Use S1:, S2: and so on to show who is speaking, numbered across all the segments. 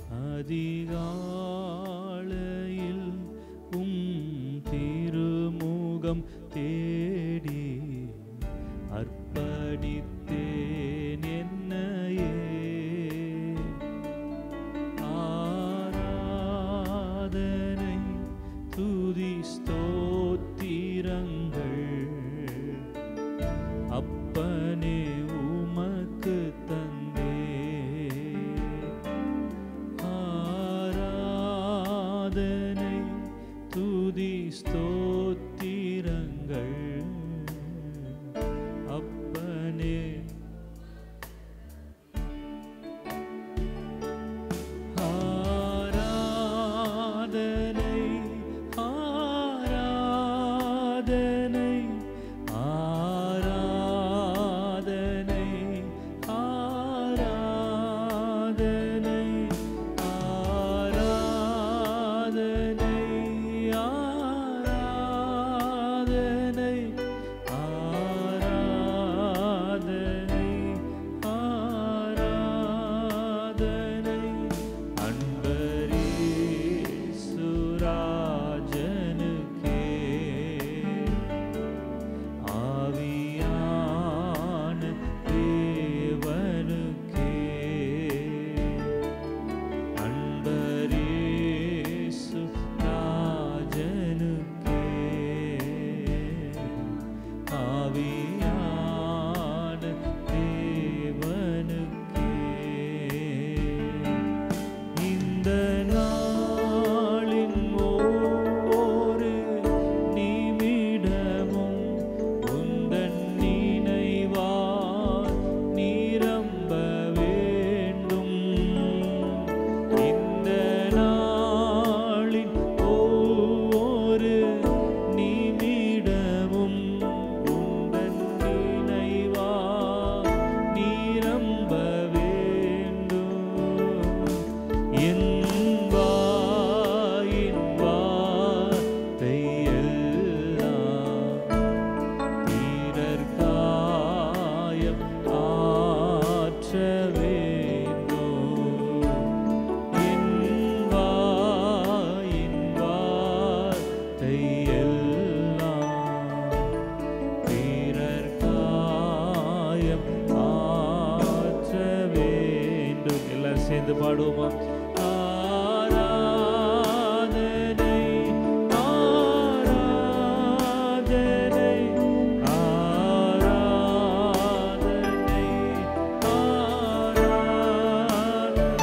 S1: அதிகாலையில் உம் திருமுகம் தேடி அர்ப்பணித்தேன் என்னையே ஆராதனை துதி ஸ்தோத்திரங்கள் அப்பனே உமக்கு தந்தே ஆராதனை துதி ஸ்தோத்திரங்கள் அப்பனே ஆராதனை ஆராதனை ஆராதனை ஆராதனை ஆராதனை ஆராதனை ஆராதனை ஆராதனை அன்பரே சுராஜனுக்கே ஆவியான தேவனுக்கே அன்பரேசு ராஜனுக்கே ஆவியான தேவனுக்கே இந்த நாளின் ஒவ்வொரு நிமிடமும் உந்தன் நினைவால் நிரம்ப வேண்டும் இந்த நாளின் ஒவ்வொரு நிமிடமும் உந்தன் நினைவால் நிரம்ப வேண்டும் என் வாயின் வார்த்தை எல்லாம் பிறர் காயம் ஆற்ற வேண்டும் என் வாயின் வார்த்தை எல்லாம் பிறர் காயம் ஆற்ற வேண்டும் எல்லாம் சேர்ந்து பாடுவோமா ஆராதனை ஆராதனை ஆராதனை ஆராதனை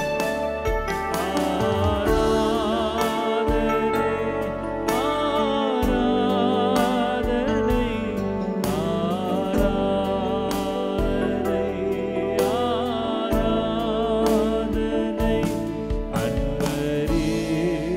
S1: ஆராதனை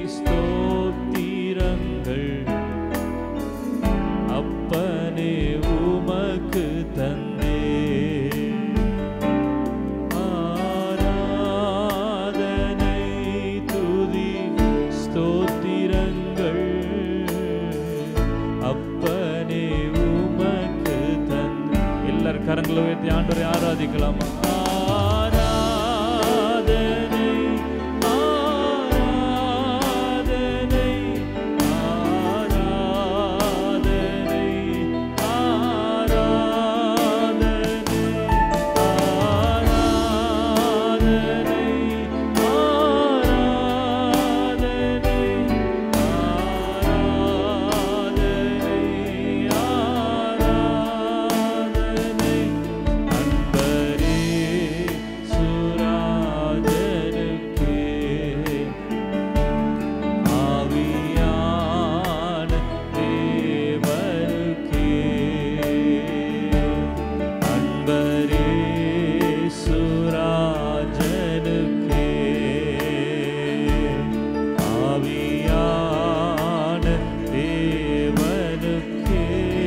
S1: ஸ்தோத்திரங்கள் அப்பனே உமக்கு தந்தே ஆராதனை துதி ஸ்தோத்திரங்கள் அப்பனே உமக்கு தந்தே எல்லாரும் கரங்களை உயர்த்தி ஆண்டவரை ஆராதிக்கலாம் ஆராதனை ஆராதனை ஆராதனை ஆராதனை ஆராதனை ஆராதனை ஆராதனை அன்பரே சுராஜனுக்கே ஆவியான தேவனுக்கே அன்பரே சுராஜனுக்கே ஆவியான தேவனுக்கே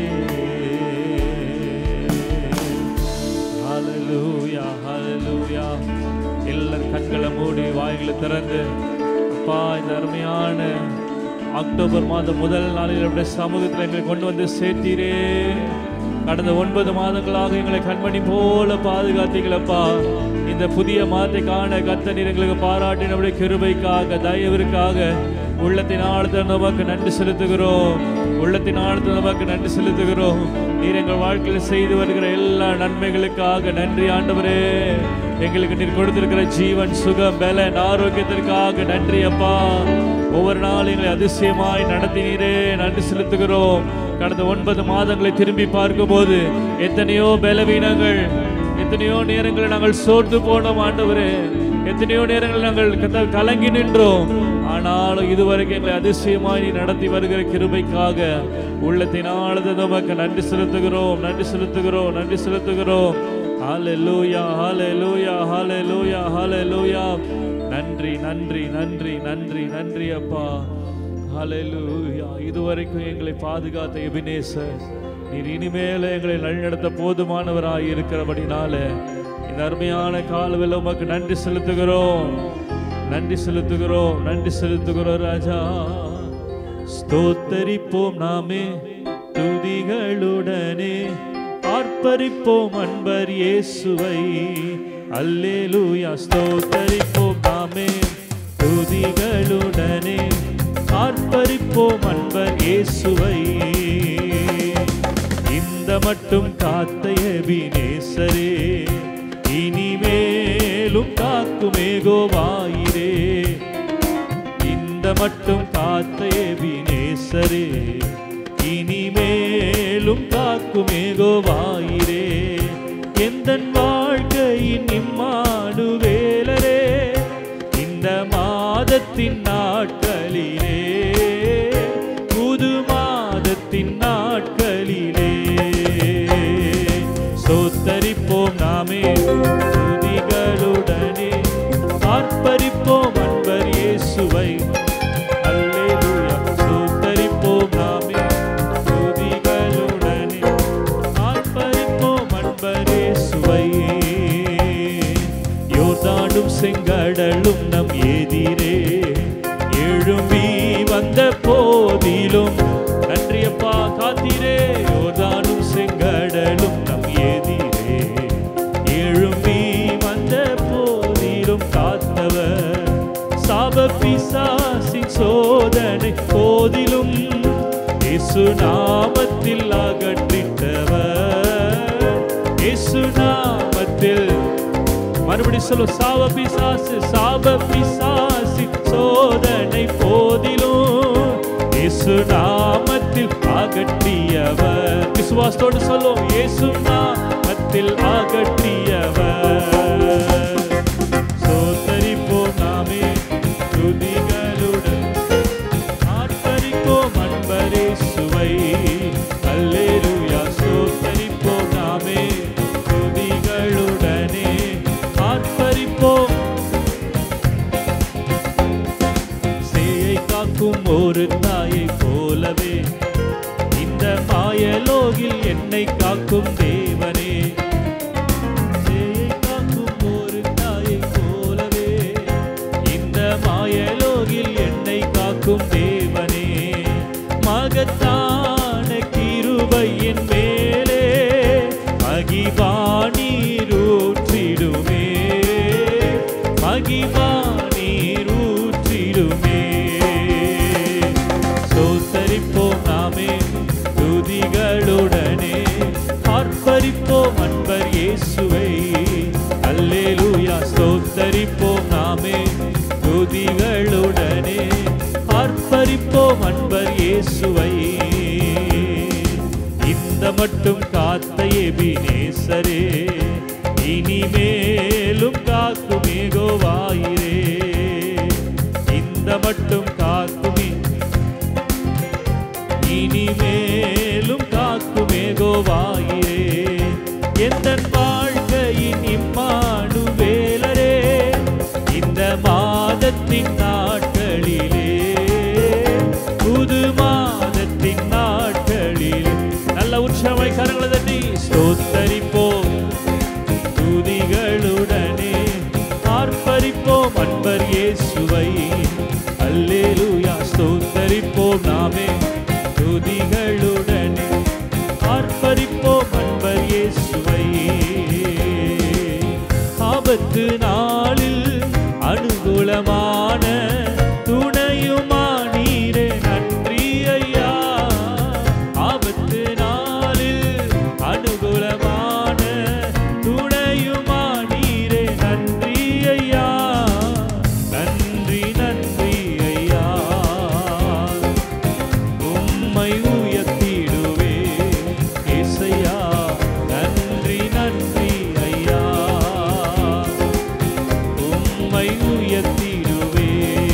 S1: ஹalleluya ஹalleluya எல்லாரும் கண்களை மூடி வாய்களை திறந்து அப்பா இந்த அருமையான அக்டோபர் மாதம் முதல் நாளில் நம்முடைய சமூகத்தில் எங்களை கொண்டு வந்து சேர்த்தீரே கடந்த ஒன்பது மாதங்களாக எங்களை கண்மணி போல பாதுகாத்தீங்களப்பா இந்த புதிய மாதத்தை காண கத்த நீர் எங்களுக்கு பாராட்டி நம்முடைய கிருபைக்காக தயவிற்காக உள்ளத்தின் ஆழ்த்த நமக்கு நன்றி செலுத்துகிறோம் உள்ளத்தின் ஆழ்த்த நமக்கு நன்றி செலுத்துகிறோம் நீர் எங்கள் வாழ்க்கையில் செய்து வருகிற எல்லா நன்மைகளுக்காக நன்றி ஆண்டவரே எங்களுக்கு நீர் கொடுத்திருக்கிற ஜீவன் சுகம் பலன் ஆரோக்கியத்திற்காக நன்றி அப்பா ஒவ்வொரு நாளும் எங்களை அதிசயமாய் நடத்தினீரே நன்றி செலுத்துகிறோம் கடந்த ஒன்பது மாதங்களை திரும்பி பார்க்கும்போது எத்தனையோ பலவீனங்கள் எத்தனையோ நேரங்களில் நாங்கள் சோர்ந்து போனோம் ஆண்டவரே எத்தனையோ நேரங்களில் நாங்கள் கத்த- கலங்கி நின்றோம் ஆனாலும் இதுவரைக்கும் எங்களை அதிசயமாய் நீ நடத்தி வருகிற கிருபைக்காக உள்ளத்தினாலது நமக்கு நன்றி செலுத்துகிறோம் நன்றி செலுத்துகிறோம் நன்றி செலுத்துகிறோம் ஹalleluya ஹalleluya ஹalleluya ஹalleluya நன்றி நன்றி நன்றி நன்றி நன்றி அப்பா ஹalleluya இதுவரைக்கும் எங்களை பாதுகாத்த எபினேசர் நீர் இனிமேல எங்களை வழிநடத்த போதுமானவராய் இருக்கிறபடினால இந்த அருமையான காலவில் உமக்கு நன்றி செலுத்துகிறோம் நன்றி செலுத்துகிறோம் நன்றி செலுத்துகிறோம் ராஜா ஸ்தோத்தரிப்போம் நாமே துதிகளுடனே ஆர்ப்பரிப்போம் அன்பர் இயேசுவை அல்லேலூயா ஸ்தோத்தரிப்போம் நாமே துதிகளுடனே ஆர்ப்பரிப்போம் அன்பர் இயேசுவை இந்த மட்டும் காத்த எபினேசரே இனிமேலும் காக்குமேகோவாயிரே இந்த மட்டும் காத்த எபினேசரே இனிமேலும் காக்குமேகோவாயிரே எந்தன் வாழ்க்கையின் இம்மானுவேலரே இந்த மாதத்தின் நாட்களிலே புது மாதத்தின் நாட்களிலே சோத்தரிப்போம் நாமே துதிகளுடனே ஆர்ப்பரிப்போம் அன்பர் இயேசுவை அல்லேலூயா சோத்தரிப்போம் நாமே துதிகளுடனே ஆர்ப்பரிப்போம் அன்பர் இயேசுவை யோர்தானும் செங்கடலும் நம் எதிரே எழும்பி வந்த போதிலும் நன்றியப்பா காத்தீரே யோர்தானும் செங்கடலும் நம் எதிரே எழும்பி வந்த போதிலும் காத்தவர் சாப பிசாசின் சோதனை போதிலும் இயேசு நாமத்தில் அகற்றிட்டவர் இயேசு நாமத்தில் மறுபடி சொல்லு சாப பிசாசு சாப பிசாசு சோதனை போதிலும் இயேசு நாமத்தில் அகற்றியவர் விசுவாசத்தோடு சொல்லும் இயேசு நாமத்தில் அகற்றியவர் சோத்தரிப்போம் நாமே துதிகளுடன் ஆர்ப்பரிப்போம் அன்பரே சுவை அல்லேலூயா சோத்தரிப்போம் நாமே துதிகளுடனே ஆர்ப்பரிப்போம் சேயை காக்கும் ஒரு தாயை போலவே இந்த மாயலோகில் என்னை காக்கும் தேவனே சேயை காக்கும் ஒரு தாயை போலவே இந்த மாயலோகில் என்னை காக்கும் தேவனே மகத்தான கிருபையின் மேலே மகிவானீரூற்றிடுமே மகிவானீரூற்றிடுமே சோத்தரிப்போம் நாமே துதிகளுடனே ஆர்ப்பரிப்போம் அன்பர் இயேசுவை அல்லேலூயா ஸ்தோத்தரிப்போம் நாமே துதிகளுடனே ஆர்ப்பரிப்போம் அன்பர் இயேசுவை இந்த மட்டும் காத்த எபினேசரே இனிமேலும் காக்கும் ஏகோவாயிரே இந்த மட்டும் காக்குமே இனிமேலும் காக்குமே கோவாயிரே எந்த வாழ்க்கையின் இம்மானு வேலரே இந்த மாதத்தின் நாட்களிலே புது மாதத்தின் நாட்களிலே நல்ல உற்சவமை கரங்களை தட்டி ஸ்தோத்தரிப்போம் துதிகளுடனே ஆர்ப்பரிப்போம் அன்பர் இயேசுவை அல்லேலூயா ஸ்தோத்தரிப்போம் நாமே துதிகளுடனே ஆர்ப்பரிப்போம் அன்பர் இயேசுவை ஆபத்து நாளில் அனுகூலமான துணையுமானீரே நன்றி ஐயா ஆபத்து நாளில் அனுகூலமான துணையுமானீரே நன்றி ஐயா நன்றி நன்றி ஐயா உம்மை உயர்த்திடுவே இசையா நன்றி நன்றி ஐயா உம்மை உயர்த்திடுவே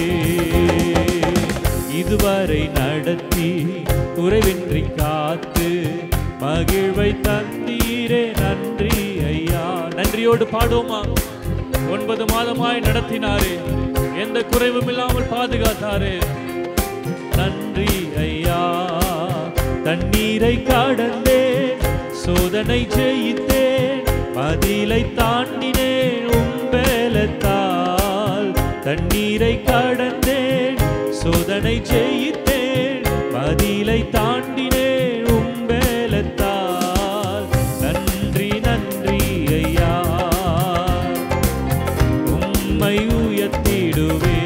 S1: இதுவரை நடத்தி குறைவின்றி காத்து மகிழ்வை தந்தீரே நன்றி ஐயா நன்றியோடு பாடுவோமா ஒன்பது மாதமாய் நடத்தினாரே எந்த குறைவும் இல்லாமல் பாதுகாத்தாரே நன்றி ஐயா தண்ணீரை கடந்தேன் சோதனை ஜெயித்தேன் மதிலை தாண்டினேன் உம்பேலத்தால் தண்ணீரை கடந்தேன் சோதனை ஜெயித்தேன் மதிலை தாண்டினேன் உம்பேலத்தால் நன்றி நன்றி ஐயா உம்மை உயர்த்திடுவே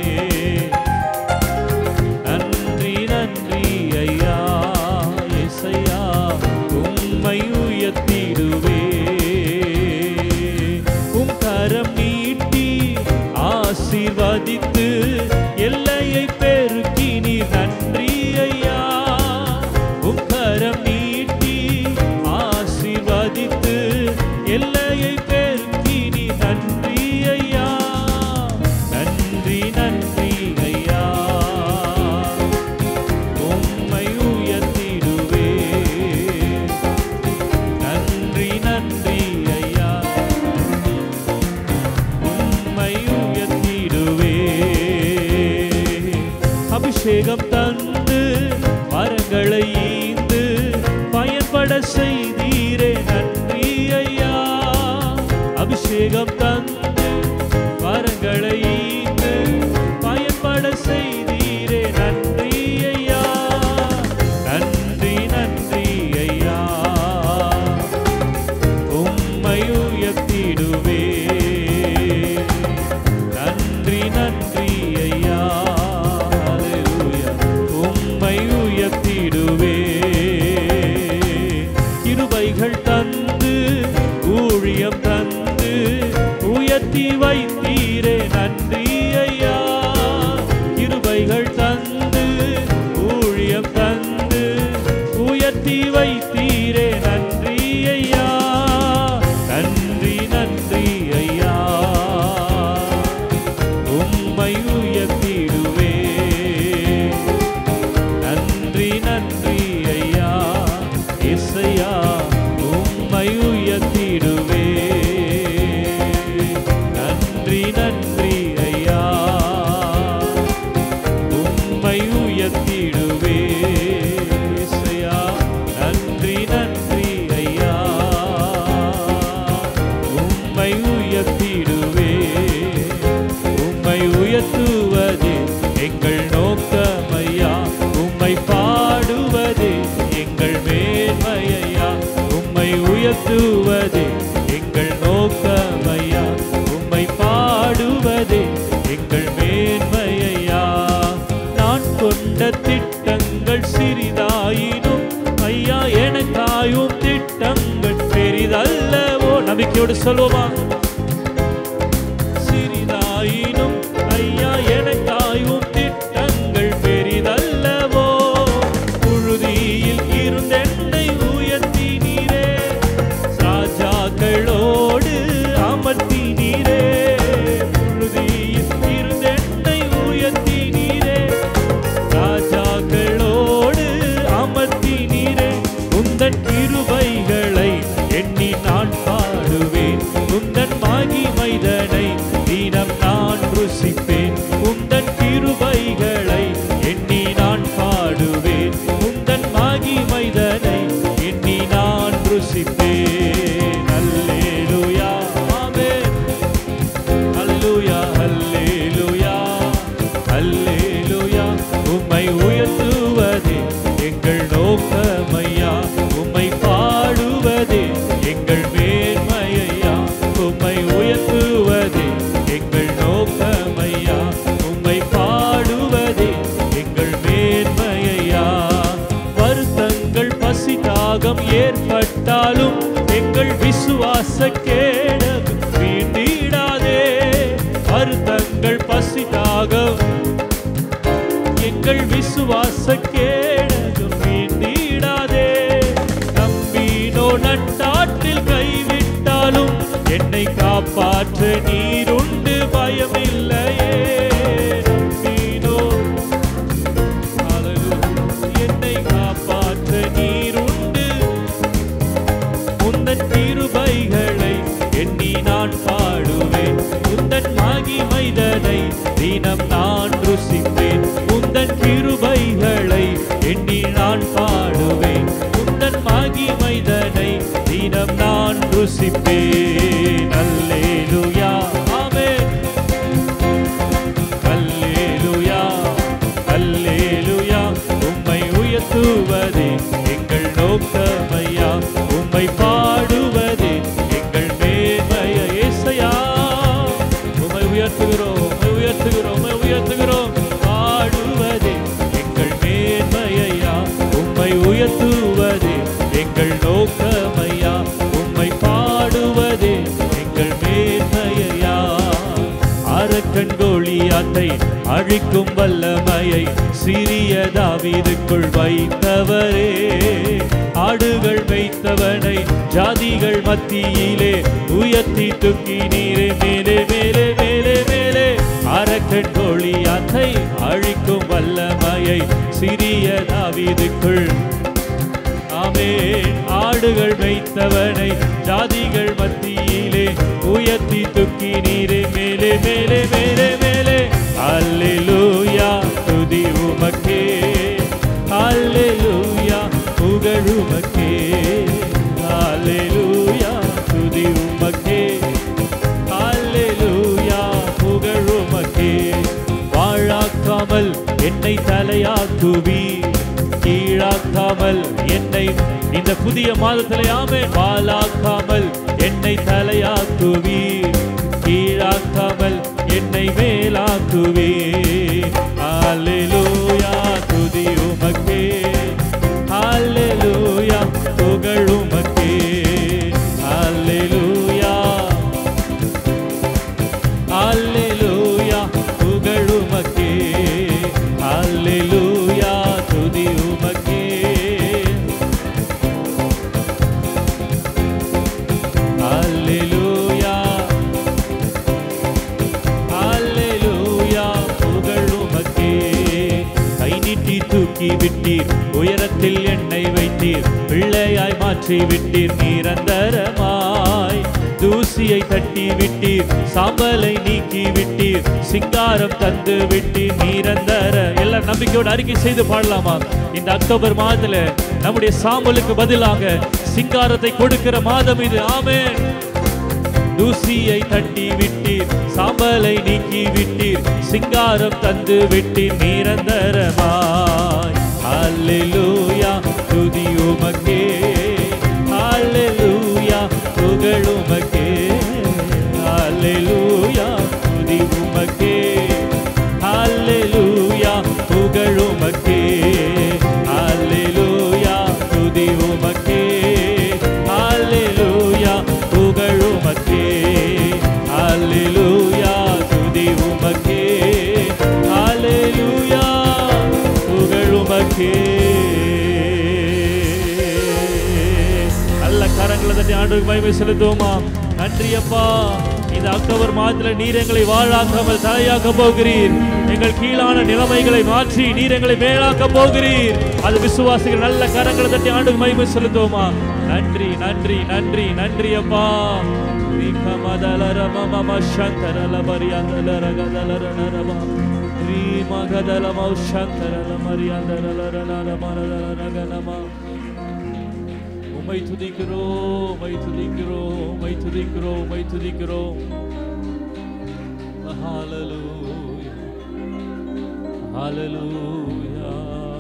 S1: நன்றி நன்றி ஐயா இசையா உம்மை உயர்த்திடுவே உம் கரம் நீட்டி ஆசீர்வதித்து எல்லையை பெருக்கி நீர் நன்றி ஐயா உம் கரம் நீட்டி ஆசீர்வதித்து எல்லையை பெருக்கி நீர் நன்றி ஐயா நன்றி நன்றி ஐயா உம்மை உயர்த்திடுவே நன்றி நன்றி ஐயா உம்மை உயர்த்திடுவே அபிஷேகம் தந்து வரங்களை ஈந்து பயன்பட செய்தீரே நன்றி ஐயா அபிஷேகம் தந்து வரங்களை ஈந்து பயன்பட செய்தீரே நன்றி ஐயா நன்றி நன்றி ஐயா உம்மை உயர்த்திடுவே நன்றி நன்றி ஐயா ஹalleluya உம்மை உயர்த்திடுவே கிருபைகள் தந்து ஊழியம் தந்து உயர்த்தி வைத்தீரே நன்றி ஐயா கிருபைகள் தந்து ஊழியம் தந்து உயர்த்தி வைத்தீரே நன்றி ஐயா நன்றி நன்றி ஐயா உம்மை உயர்த்திடுவே நன்றி நன்றி ஐயா இசையா உம்மை உயர்த்திடுவே நன்றி நன்றி ஐயா உம்மை உயர்த்திடுவே இசையா நன்றி நன்றி ஐயா உம்மை உயர்த்திடுவே உம்மை உயர்த்துவது எங்கள் நோக்கமையா உம்மை பாடுவது எங்கள் மேன்மையா உம்மை உயர்த்துவது எங்கள் நோக்கமையா உம்மை பாடுவது எங்கள் மேன்மையா நான் கொண்ட திட்டங்கள் சிறிதாயினும் ஐயா எனக்காயும் திட்டங்கள் பெரிதல்லவோ நம்பிக்கையோடு சொல்லுவோமா சிறிதாயினும் ஐயா எனக்காயும் திட்டங்கள் பெரிதல்லவோ புழுதியில் இருந்தென்னை உயர்த்தினீரே ராஜாக்களோடு அமர்த்தினீரே புழுதியில் இருந்தென்னை உயர்த்தினீரே ராஜாக்களோடு அமர்த்தினீரே உந்தன் கிருபைகளை எண்ணி நான் பாடுவேன் உந்தன் மகிமைதனை தினம் நான் ருசிப்பேன் உந்தன் கிருபைகளை எண்ணி நான் பாடுவேன் உந்தன் மகிமைதனை எண்ணி நான் ருசிப்பேன் அல்லேலூயா ஆமென் அல்லேலூயா அல்லேலூயா அல்லேலூயா உம்மை உயர்த்துவதே எங்கள் நோக்கமையா உம்மை பாடுவதே எங்கள் மேன்மையா உம்மை உயர்த்துவதே எங்கள் நோக்கமையா உம்மை பாடுவதே எங்கள் மேன்மையா வருத்தங்கள் பசி தாகம் ஏற்பட்டாலும் எங்கள் விசுவாச கேடகம் வீண்டிடாதே வருத்தங்கள் பசி தாகம் எங்கள் விசுவாச கேடகம் வீண்டிடாதே நம்பினோ நட்டாற்றில் கைவிட்டாலும் என்னை காப்பாற்ற நீருண்டு பயமில்லையே நம்பினோ Hallelujah. என்னை காப்பாற்ற நீருண்டு உந்தன் கிருபைகளை எண்ணி நான் பாடுவேன் உந்தன் மகிமைதனை தினம் நான் ருசிப்பேன் உந்தன் கிருபைகளை எண்ணி நான் பாடுவேன் உந்தன் மகிமைதனை தினம் நான் ருசிப்பேன் அல்லேலூயா ஆமென் அல்லேலூயா அல்லேலூயா உம்மை உயர்த்துவதே எங்கள் நோக்கமையா உம்மை பாடுவதே எங்கள் மேன்மைய ஏசையா உம்மை உயர்த்துகிறோம் உம்மை உயர்த்துகிறோம் உம்மை உயர்த்துகிறோம் பாடுவதே எங்கள் மேன்மையா உம்மை உயர்த்துவதே எங்கள் நோக்கமையா உம்மை பாடுவதே எங்கள் மேன்மையா அரக்கன் கோழியாத்தை அழிக்கும் வல்லமையை சிறிய தாவீதுக்குள் வைத்தவரே ஆடுகள் வைத்தவனை ஜாதிகள் மத்தியிலே உயர்த்தி தூக்கி நீரே மேலே மேலே மேலே மேலே அரக்கன் கோழியாத்தை அழிக்கும் வல்லமையை சிறிய தாவீதுக்குள் ஆமென் ஆடுகள் வைத்தவனை ஜாதிகள் மத்தியிலே உயர்த்தி துக்கி நீரே மேலே மேலே மேலே மேலே அல்லேலூயா துதி உமக்கே அல்லேலூயா புகழ் உமக்கே அல்லேலூயா துதி உமக்கே அல்லேலூயா புகழ் உமக்கே வாழாக்காமல் என்னை தலையாக்குவி கீழாக்காமல் என்னை இந்த புதிய மாதத்திலே ஆமே வாழாக்காமல் என்னை தலையாக்குவி கீழாக்காமல் என்னை மேலாக்குவி அல்லேலூயா துதி உமக்கே அல்லேலூயா புகழ் உமக்கே அல்லேலூயா அல்லேலூயா புகழ் உமக்கே அல்லேலூயா துதி உமக்கே அல்லேலூயா அல்லேலூயா புகழ் உமக்கே கை நீட்டி தூக்கி விட்டீர் உயரத்தில் என்னை வைத்தீர் பிள்ளையாய் மாற்றி விட்டீர் நிரந்தரமாய் தூசியை தட்டி விட்டீர் சாம்பலை நீக்கி விட்டீர் சிங்காரம் தந்து விட்டீர் நிரந்தர எல்லாம் நம்பிக்கையோடு அறிக்கை செய்து பாடலாமா இந்த அக்டோபர் மாதத்துல நம்முடைய சாம்பலுக்கு பதிலாக சிங்காரத்தை கொடுக்கிற மாதம் இது ஆமென் தூசியை தட்டி விட்டீர் சாம்பலை நீக்கி விட்டீர் சிங்காரம் தந்து விட்டீர் நிரந்தரமாய் அல்லேலூயா துதி உமக்கே அல்லேலூயா புகழ் உமக்கே அல்லேலூயா துதி உமக்கே அல்லேலூயா புகழ் உமக்கே அல்லேலூயா துதி உமக்கே அல்லேலூயா புகழ் உமக்கே அல்லேலூயா துதி உமக்கே அல்லேலூயா புகழ் உமக்கே நல்ல கரங்களை தட்டி ஆண்டுக்கு மகிமை செலுத்துவோமா நன்றி அப்பா இந்த அக்டோபர் மாதத்துல நீர் எங்களை வாழாக்காமல் தலையாக்க போகிறீர் எங்கள் கீழான நிலைமைகளை மாற்றி நீர் எங்களை மேலாக்க போகிறீர் அது விசுவாசிகள் நல்ல கரங்களை தட்டி ஆண்டுக்கு மகிமை செலுத்துவோமா நன்றி நன்றி நன்றி நன்றி அப்பா உமை துதிக்கிறோம் உமை துதிக்கிறோம் உமை துதிக்கிறோம் உமை துதிக்கிறோம் ஹalleluya ஹalleluya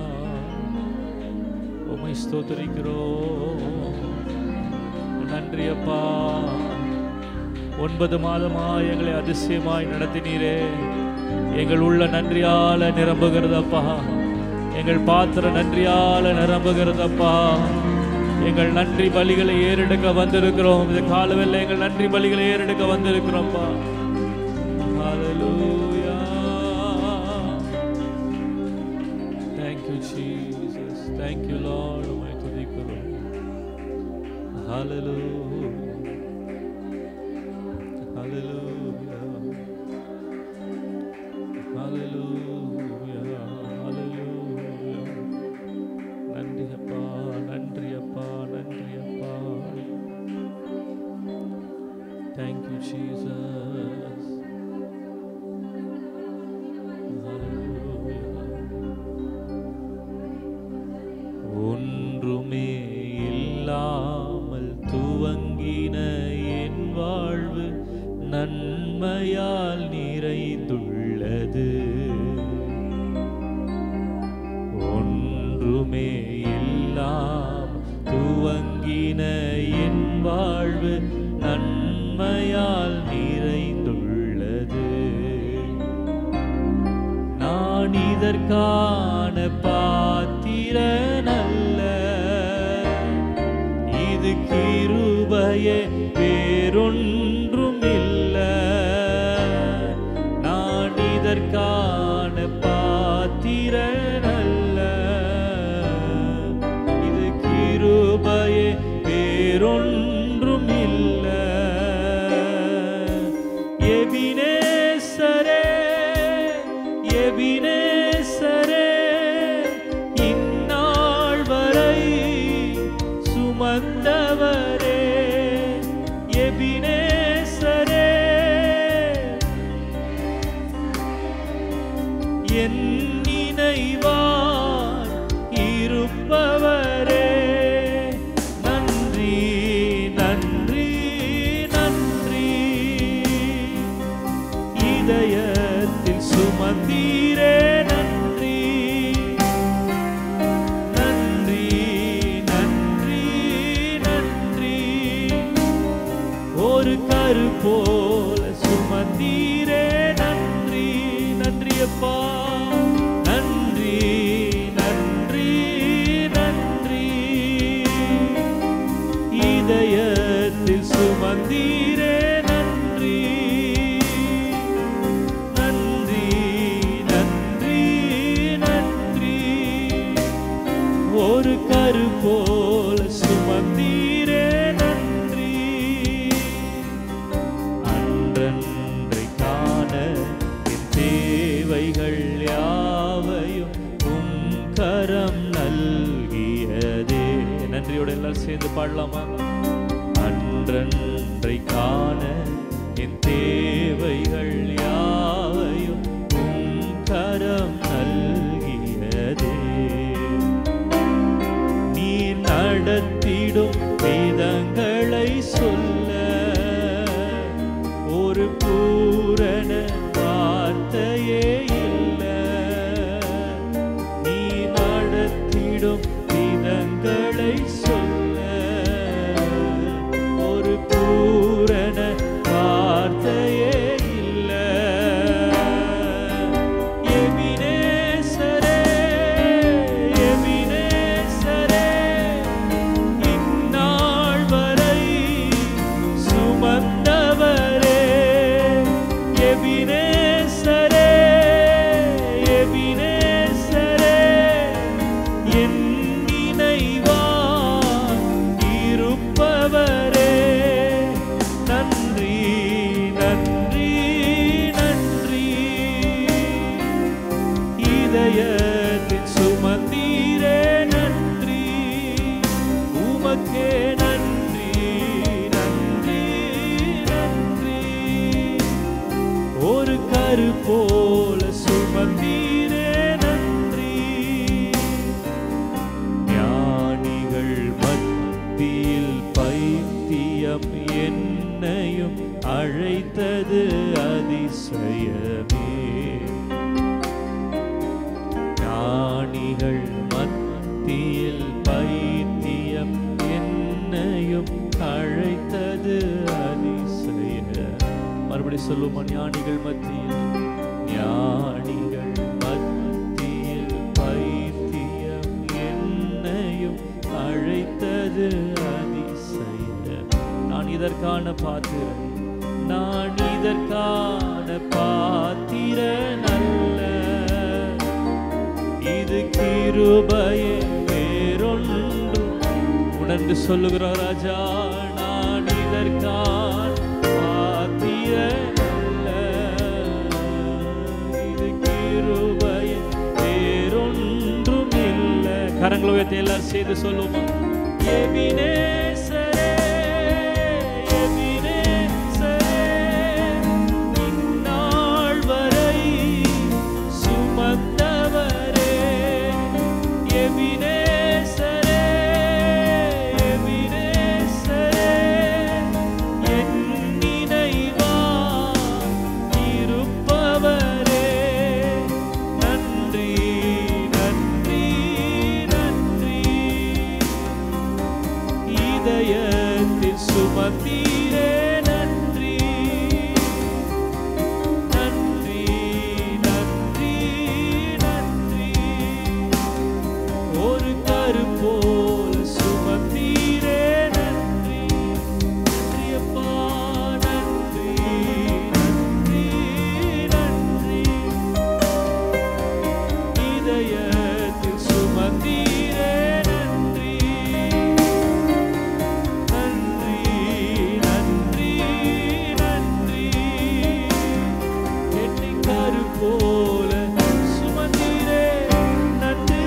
S1: உமை ஸ்தோத்திரிக்கிறோம் நன்றி அப்பா ஒன்பது மாதமாய் எங்களை அதிசயமாய் நடத்தினீரே எங்கள் உள்ள நன்றியால நிரம்புகிறதப்பா எங்கள் பாத்திர நன்றியால நிரம்புகிறதப்பா எங்கள் நன்றி பலிகளை ஏறெடுக்க வந்திருக்கிறோம் இந்த காலவெல்ல எங்கள் நன்றி பலிகளை ஏறெடுக்க வந்திருக்கிறோம்ப்பா Hallelujah. Thank you, Jesus. Thank you, Lord. உம்மை துதிக்கிறோம். Hallelujah. Hallelujah. Hallelujah. Hallelujah. நன்றி அப்பா நன்றி அப்பா நன்றி அப்பா Thank you, Jesus. ஒன்றுமே இல்லாமல் துவங்கின என் வாழ்வு நன்மையால் நிறைந்துள்ளது ஒன்றுமே இல்லாம் துவங்கின என் வாழ்வு நன்மையால் நிறைந்துள்ளது நான் இதற்கான பாத்திரனல்ல இது கிருபையே வேறொன்றும் இல்ல நான் இதற்கான பாத்திரனல்ல இது கிருபையே வேறொன்றும் இல்ல எபினேசரே எபினேசரே இந்நாள் வரை சுமந்தவரே எபினேசரே என் நினைவாய் இருப்பவரே நன்றி நன்றி நன்றி இதயத்தில் சுமந்தீரே நன்றி நன்றி நன்றி நன்றி ஒரு கரு போல சுமந்தீரே நன்றி நன்றி அப்பா நன்றி நன்றி நன்றி இதயத்தில் சுமந்தீரே நன்றி நன்றி நன்றி நன்றி ஒரு கரு போல சுமந்தீரே நன்றி அன்றன்றை காண என் தேவைகள் யாவையும் உம் கரம் நல்கியதே நன்றியோட எல்லாரும் சேர்ந்து பாடலாமா அன்றன்றை ஒன்றன்றை காண என் தேவைகள் யாவையும் உம் கரம் நல்கியதே நீ நடத்திடும் வேதங்களை சொல்ல ஒரு பூரண வார்த்தையே இல்ல நீ நடத்திடும் வேதங்களை சொல்ல ஒரு பூரண வார்த்தையே இல்ல எபினேசரே எபினேசரே இந்நாள் வரை சுமந்தவரே எபினேசரே எபினேசரே என் நினைவா இருப்பவரே நன்றி நன்றி நன்றி இதயத்தின் சுமந்தீரே நன்றி உமக்கே நன்றி நன்றி நன்றி ஒரு கரு போல சுமந்தீரே நன்றி ஞானிகள் மத்தியில் பைத்தியம் என்னையும் அழைத்தது அதிசயமே ஞானிகள் மத்தியில் பைத்தியம் என்னையும் அழைத்தது அதிசய மறுபடி சொல்லுமா ஞானிகள் மத்தியில் ஞானிகள் மத்தியில் பைத்தியம் என்னையும் அழைத்தது அதிசய நான் இதற்கான பாத்திரன் நான் இதற்கான பாத்திரன் அல்ல இது கிருபையே வேறொன்றும் உணர்ந்து சொல்லுகிறார் ராஜா நான் இதற்கான் பாத்திரன் அல்ல இது கிருபையே வேறொன்றும் இல்லை கரங்களை உயர்த்தி எல்லாரும் செய்து சொல்லுமா எபினேசரே எபினேசரே இந்நாள் வரை சுமந்தவரே எபினேசரே எபினேசரே என் நினைவா இருப்பவரே நன்றி நன்றி நன்றி இதயத்தில் சுமந்தீரே நன்றி நன்றி நன்றி நன்றி ஒரு கரு போல சுமந்தீரே நன்றி நன்றி அப்பா நன்றி நன்றி நன்றி இதயத்தில் சுமந்தீரே நன்றி நன்றி நன்றி நன்றி என்னை கரு போல சுமந்தீரே நன்றி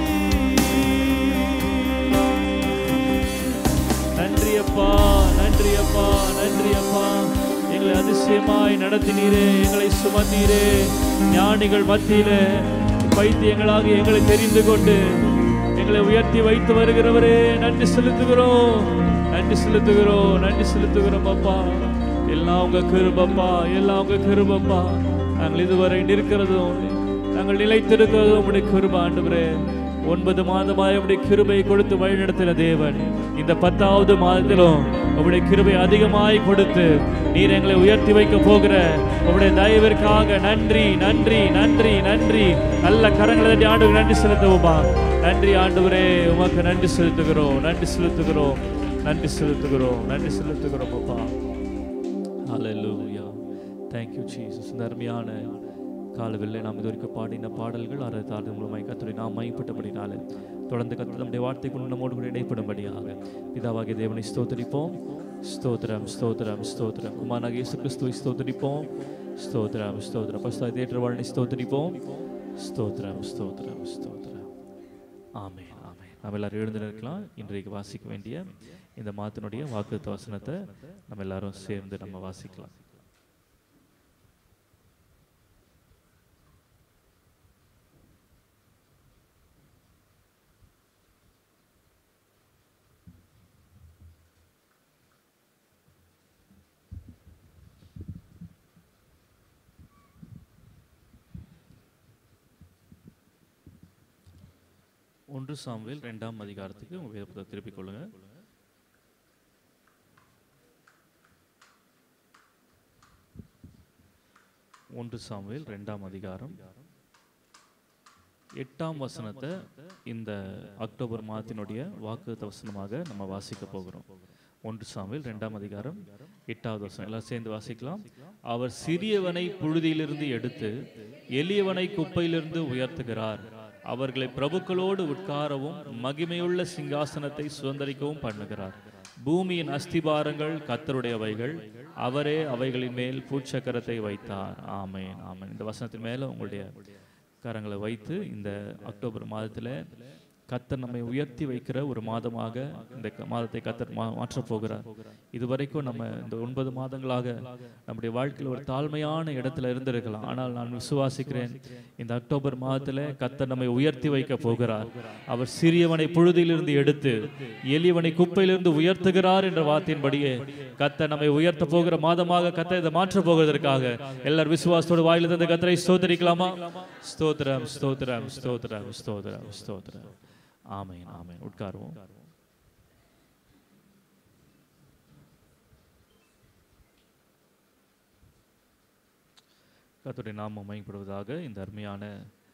S1: நன்றி அப்பா நன்றி அப்பா நன்றி அப்பா எங்களை அதிசயமாய் நடத்தினீரே எங்களை சுமந்தீரே ஞானிகள் மத்தியிலே பைத்தியங்களாக எங்களை தெரிந்து கொண்டு எங்களை உயர்த்தி வைத்து வருகிறவரே நன்றி செலுத்துகிறோம் நன்றி செலுத்துகிறோம் நன்றி செலுத்துகிறோம் அப்பா எல்லாம் உங்க கிருபப்பா எல்லாம் உங்க கிருபப்பா நாங்கள் இதுவரை நிற்கிறதும் நாங்கள் நிலைத்திருக்கிறதும் உங்களுடைய கிருப ஆண்டவரே ஒன்பது மாதமாய் உடைய கிருபை கொடுத்து வழிநடத்தின தேவன் இந்த பத்தாவது மாதத்திலும் உங்களுடைய கிருபை அதிகமாய் கொடுத்து நீர் எங்களை உயர்த்தி வைக்க போகிற உங்களுடைய தயவிற்காக நன்றி நன்றி நன்றி நன்றி நல்ல கரங்களை தட்டி ஆண்டு நன்றி செலுத்துவோமா நன்றி ஆண்டவரே உமக்கு நன்றி செலுத்துகிறோம் நன்றி செலுத்துகிறோம் நன்றி செலுத்துகிறோம் நன்றி செலுத்துகிறோம் அப்பா ஹalleluya thank you jesus இந்த அருமையான காலவெல்லை நாம் இது வரைக்கும் பாடின பாடல்கள் அரை தாழ்வு மூலமாய் கத்துரை நாம் மைப்பட்டபடினால தொடர்ந்து கத்து நம்முடைய வார்த்தை கொண்டு நம்மோடு கூட இடைப்படும்படியாக பிதாவாகிய தேவனை ஸ்தோத்தரிப்போம் ஸ்தோத்திரம் ஸ்தோத்திரம் ஸ்தோத்திரம் குமாராக இயேசு கிறிஸ்துவை ஸ்தோத்தரிப்போம் ஸ்தோத்திரம் ஸ்தோத்திரம் பஸ்தா தேற்ற வாழ்னை ஸ்தோத்தரிப்போம் ஸ்தோத்திரம் ஸ்தோத்திரம் ஸ்தோத்திரம் ஆமென் ஆமென் நம்ம எல்லாரும் எழுந்து நிற்கலாம் இன்றைக்கு வாசிக்க வேண்டிய இந்த மாத்தினுடைய வாக்குத்த வசனத்தை நம்ம எல்லாரும் சேர்ந்து நம்ம வாசிக்கலாம் ஒன்று சாமுவேல் ரெண்டாம் அதிகாரத்துக்கு உங்க வேத புத்தகத்தை திருப்பிக் கொள்ளுங்க ஒன்று சாமுவேல் ரெண்டாம் அதிகாரம் எட்டாம் வசனத்தை இந்த அக்டோபர் மாதத்தினுடைய வாக்கு வசனமாக நம்ம வாசிக்க போகிறோம் ஒன்று சாமுவேல் ரெண்டாம் அதிகாரம் எட்டாவது வசனம் எல்லாம் சேர்ந்து வாசிக்கலாம் அவர் சிறியவனை புழுதியிலிருந்து எடுத்து எளியவனை குப்பையிலிருந்து உயர்த்துகிறார் அவர்களை பிரபுக்களோடு உட்காரவும் மகிமையுள்ள சிங்காசனத்தை சுதந்தரிக்கவும் பண்ணுகிறார் பூமியின் அஸ்திபாரங்கள் கத்தருடையவைகள் அவரே அவைகளின் மேல் பூச்சக்கரத்தை வைத்தார் ஆமென் ஆமென் இந்த வசனத்தின் மேல உங்களுடைய கரங்களை வைத்து இந்த அக்டோபர் மாதத்தில் கத்தர் நம்மை உயர்த்தி வைக்கிற ஒரு மாதமாக இந்த க- மாதத்தை கத்தர் மா மாற்றப் போகிறார் இதுவரைக்கும் நம்ம இந்த ஒன்பது மாதங்களாக நம்முடைய வாழ்க்கையில் ஒரு தாழ்மையான இடத்துல இருந்திருக்கலாம் ஆனால் நான் விசுவாசிக்கிறேன் இந்த அக்டோபர் மாதத்தில் கத்தர் நம்மை உயர்த்தி வைக்க போகிறார் அவர் சிறியவனை புழுதியிலிருந்து எடுத்து எளியவனை குப்பையிலிருந்து உயர்த்துகிறார் என்ற வார்த்தையின்படியே கத்தர் நம்மை உயர்த்த போகிற மாதமாக கத்தர் இதை மாற்றப் போவதற்காக எல்லார் விசுவாசத்தோடு வாயிலிருந்து இந்த கத்தரை ஸ்தோத்தரிக்கலாமா ஸ்தோத்திரம் ஸ்தோத்திரம் ஸ்தோத்திரம் ஸ்தோத்திரம் ஸ்தோத்திரம் ஆமென் ஆமென் உட்காருவோம் கர்த்தருடைய நாமம் மயப்படுவதாக இந்த அருமையான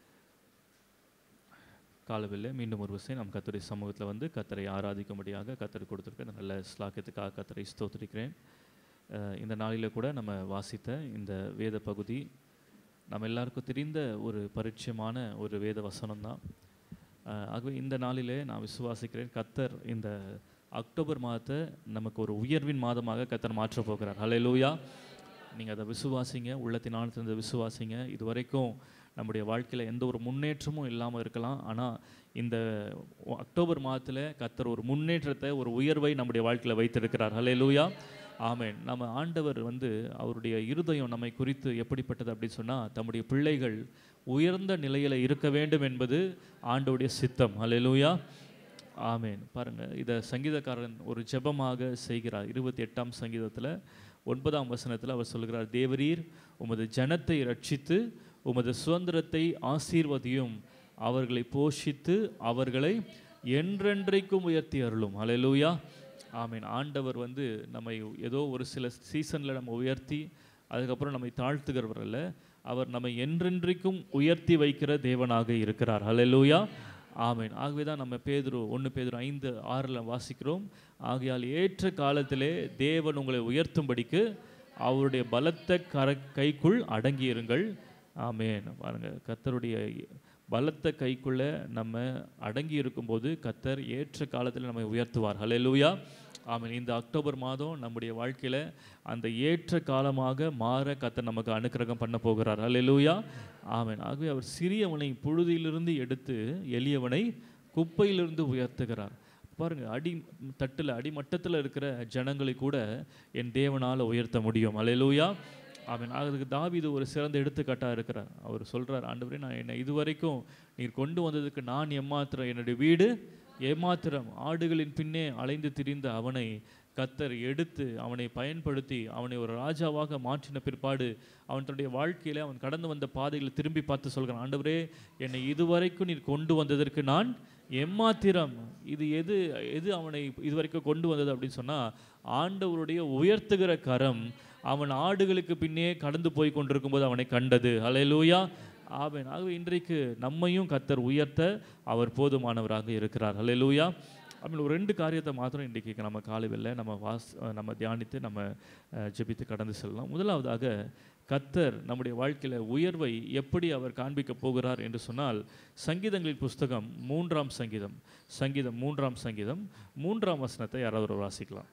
S1: காலவில் மீண்டும் ஒரு விஷயம் நம் கத்தருடைய சமூகத்தில் வந்து கத்தரை ஆராதிக்கும்படியாக கத்தர் கொடுத்துருக்க இந்த நல்ல ஸ்லாக்கியத்துக்காக கத்தரை ஸ்தோத்திரிக்கிறேன் அஹ் இந்த நாளில் கூட நம்ம வாசித்த இந்த வேத பகுதி நம்ம எல்லாருக்கும் தெரிந்த ஒரு பரிச்சயமான ஒரு வேத வசனம் தான் ஆகவே இந்த நாளிலே நான் விசுவாசிக்கிறேன் கத்தர் இந்த அக்டோபர் மாதத்தை நமக்கு ஒரு உயர்வின் மாதமாக கத்தர் மாற்றப் போகிறார் ஹalleluya நீங்கள் அதை விசுவாசிங்க உள்ளத்தின் ஆழத்திலிருந்து விசுவாசிங்க இது வரைக்கும் நம்முடைய வாழ்க்கையில் எந்த ஒரு முன்னேற்றமும் இல்லாமல் இருக்கலாம் ஆனால் இந்த ஒ- அக்டோபர் மாதத்தில் கத்தர் ஒரு முன்னேற்றத்தை ஒரு உயர்வை நம்முடைய வாழ்க்கையில் வைத்திருக்கிறார் ஹalleluya ஆமென் நம்ம ஆண்டவர் வந்து அவருடைய இருதயம் நம்மை குறித்து எப்படிப்பட்டது அப்படின்னு சொன்னால் தம்முடைய பிள்ளைகள் உயர்ந்த நிலையில் இருக்க வேண்டும் என்பது ஆண்டவருடைய சித்தம் ஹalleluya ஆமென் பாருங்க இதை சங்கீதக்காரன் ஒரு ஜெபமாக செய்கிறார் இருபத்தி எட்டாம் சங்கீதத்தில் ஒன்பதாம் வசனத்தில் அவர் சொல்கிறார் தேவரீர் உமது ஜனத்தை ரட்சித்து உமது சுதந்திரத்தை ஆசீர்வதியும் அவர்களை போஷித்து அவர்களை என்றென்றைக்கும் உயர்த்தி அருளும் ஹalleluya ஆமென் ஆண்டவர் வந்து நம்மை ஏதோ ஒரு சில சீசனில் நம்ம உயர்த்தி அதுக்கப்புறம் நம்மை தாழ்த்துகிறவர் அல்ல அவர் நம்மை என்றென்றைக்கும் உயர்த்தி வைக்கிற தேவனாக இருக்கிறார் ஹalleluya ஆமென் ஆகவே தான் நம்ம பேதுரு ஒன்று பேதுரு ஐந்து ஆறில் வாசிக்கிறோம் ஆகையால் ஏற்ற காலத்திலே தேவன் உங்களை உயர்த்தும்படிக்கு அவருடைய பலத்த கர கைக்குள் அடங்கியிருங்கள் ஆமென் பாருங்க கர்த்தருடைய பலத்த கைக்குள்ள நம்ம அடங்கி இருக்கும்போது கத்தர் ஏற்ற காலத்தில் நம்மை உயர்த்துவார் ஹalleluya ஆமென் இந்த அக்டோபர் மாதம் நம்முடைய வாழ்க்கையில் அந்த ஏற்ற காலமாக மாற கத்தர் நமக்கு அனுக்கிரகம் பண்ண போகிறார் ஹalleluya ஆமென் ஆகவே அவர் சிறியவனை புழுதியிலிருந்து எடுத்து எளியவனை குப்பையிலிருந்து உயர்த்துகிறார் பாருங்க அடி தட்டில் அடிமட்டத்தில் இருக்கிற ஜனங்களை கூட என் தேவனால் உயர்த்த முடியும் ஹalleluya ஆமென் அதுக்கு தாவீது ஒரு சிறந்த எடுத்துக்காட்டாக இருக்கிறார் அவர் சொல்றார் ஆண்டவரே நான் என்னை இதுவரைக்கும் நீர் கொண்டு வந்ததுக்கு நான் எம்மாத்திரம் என்னுடைய வீடு ஏமாத்திரம் ஆடுகளின் பின்னே அலைந்து திரிந்த அவனை கத்தர் எடுத்து அவனை பயன்படுத்தி அவனை ஒரு ராஜாவாக மாற்றின பிற்பாடு அவன் தன்னுடைய வாழ்க்கையில அவன் கடந்து வந்த பாதைகளை திரும்பி பார்த்து சொல்கிறான் ஆண்டவரே என்னை இதுவரைக்கும் நீர் கொண்டு வந்ததற்கு நான் எம்மாத்திரம் இது எது எது அவனை இதுவரைக்கும் கொண்டு வந்தது அப்படின்னு சொன்னா ஆண்டவருடைய உயர்த்துகிற கரம் அவன் ஆடுகளுக்கு பின்னே கடந்து போய் கொண்டிருக்கும்போது அவனை கண்டது ஹalleluya ஆமென் ஆகவே இன்றைக்கு நம்மையும் கத்தர் உயர்த்த அவர் போதுமானவராக இருக்கிறார் ஹalleluya அப்படி ஒரு ரெண்டு காரியத்தை மாத்திரம் இன்றைக்கு நம்ம காலையில் நம்ம வாஸ் நம்ம தியானித்து நம்ம அஹ், ஜெபித்து கடந்து செல்லலாம் முதலாவதாக கத்தர் நம்முடைய வாழ்க்கையில் உயர்வை எப்படி அவர் காண்பிக்க போகிறார் என்று சொன்னால் சங்கீதங்களின் புஸ்தகம் மூன்றாம் சங்கீதம் சங்கீதம் மூன்றாம் சங்கீதம் மூன்றாம் வசனத்தை யாராவது ஒரு வாசிக்கலாம்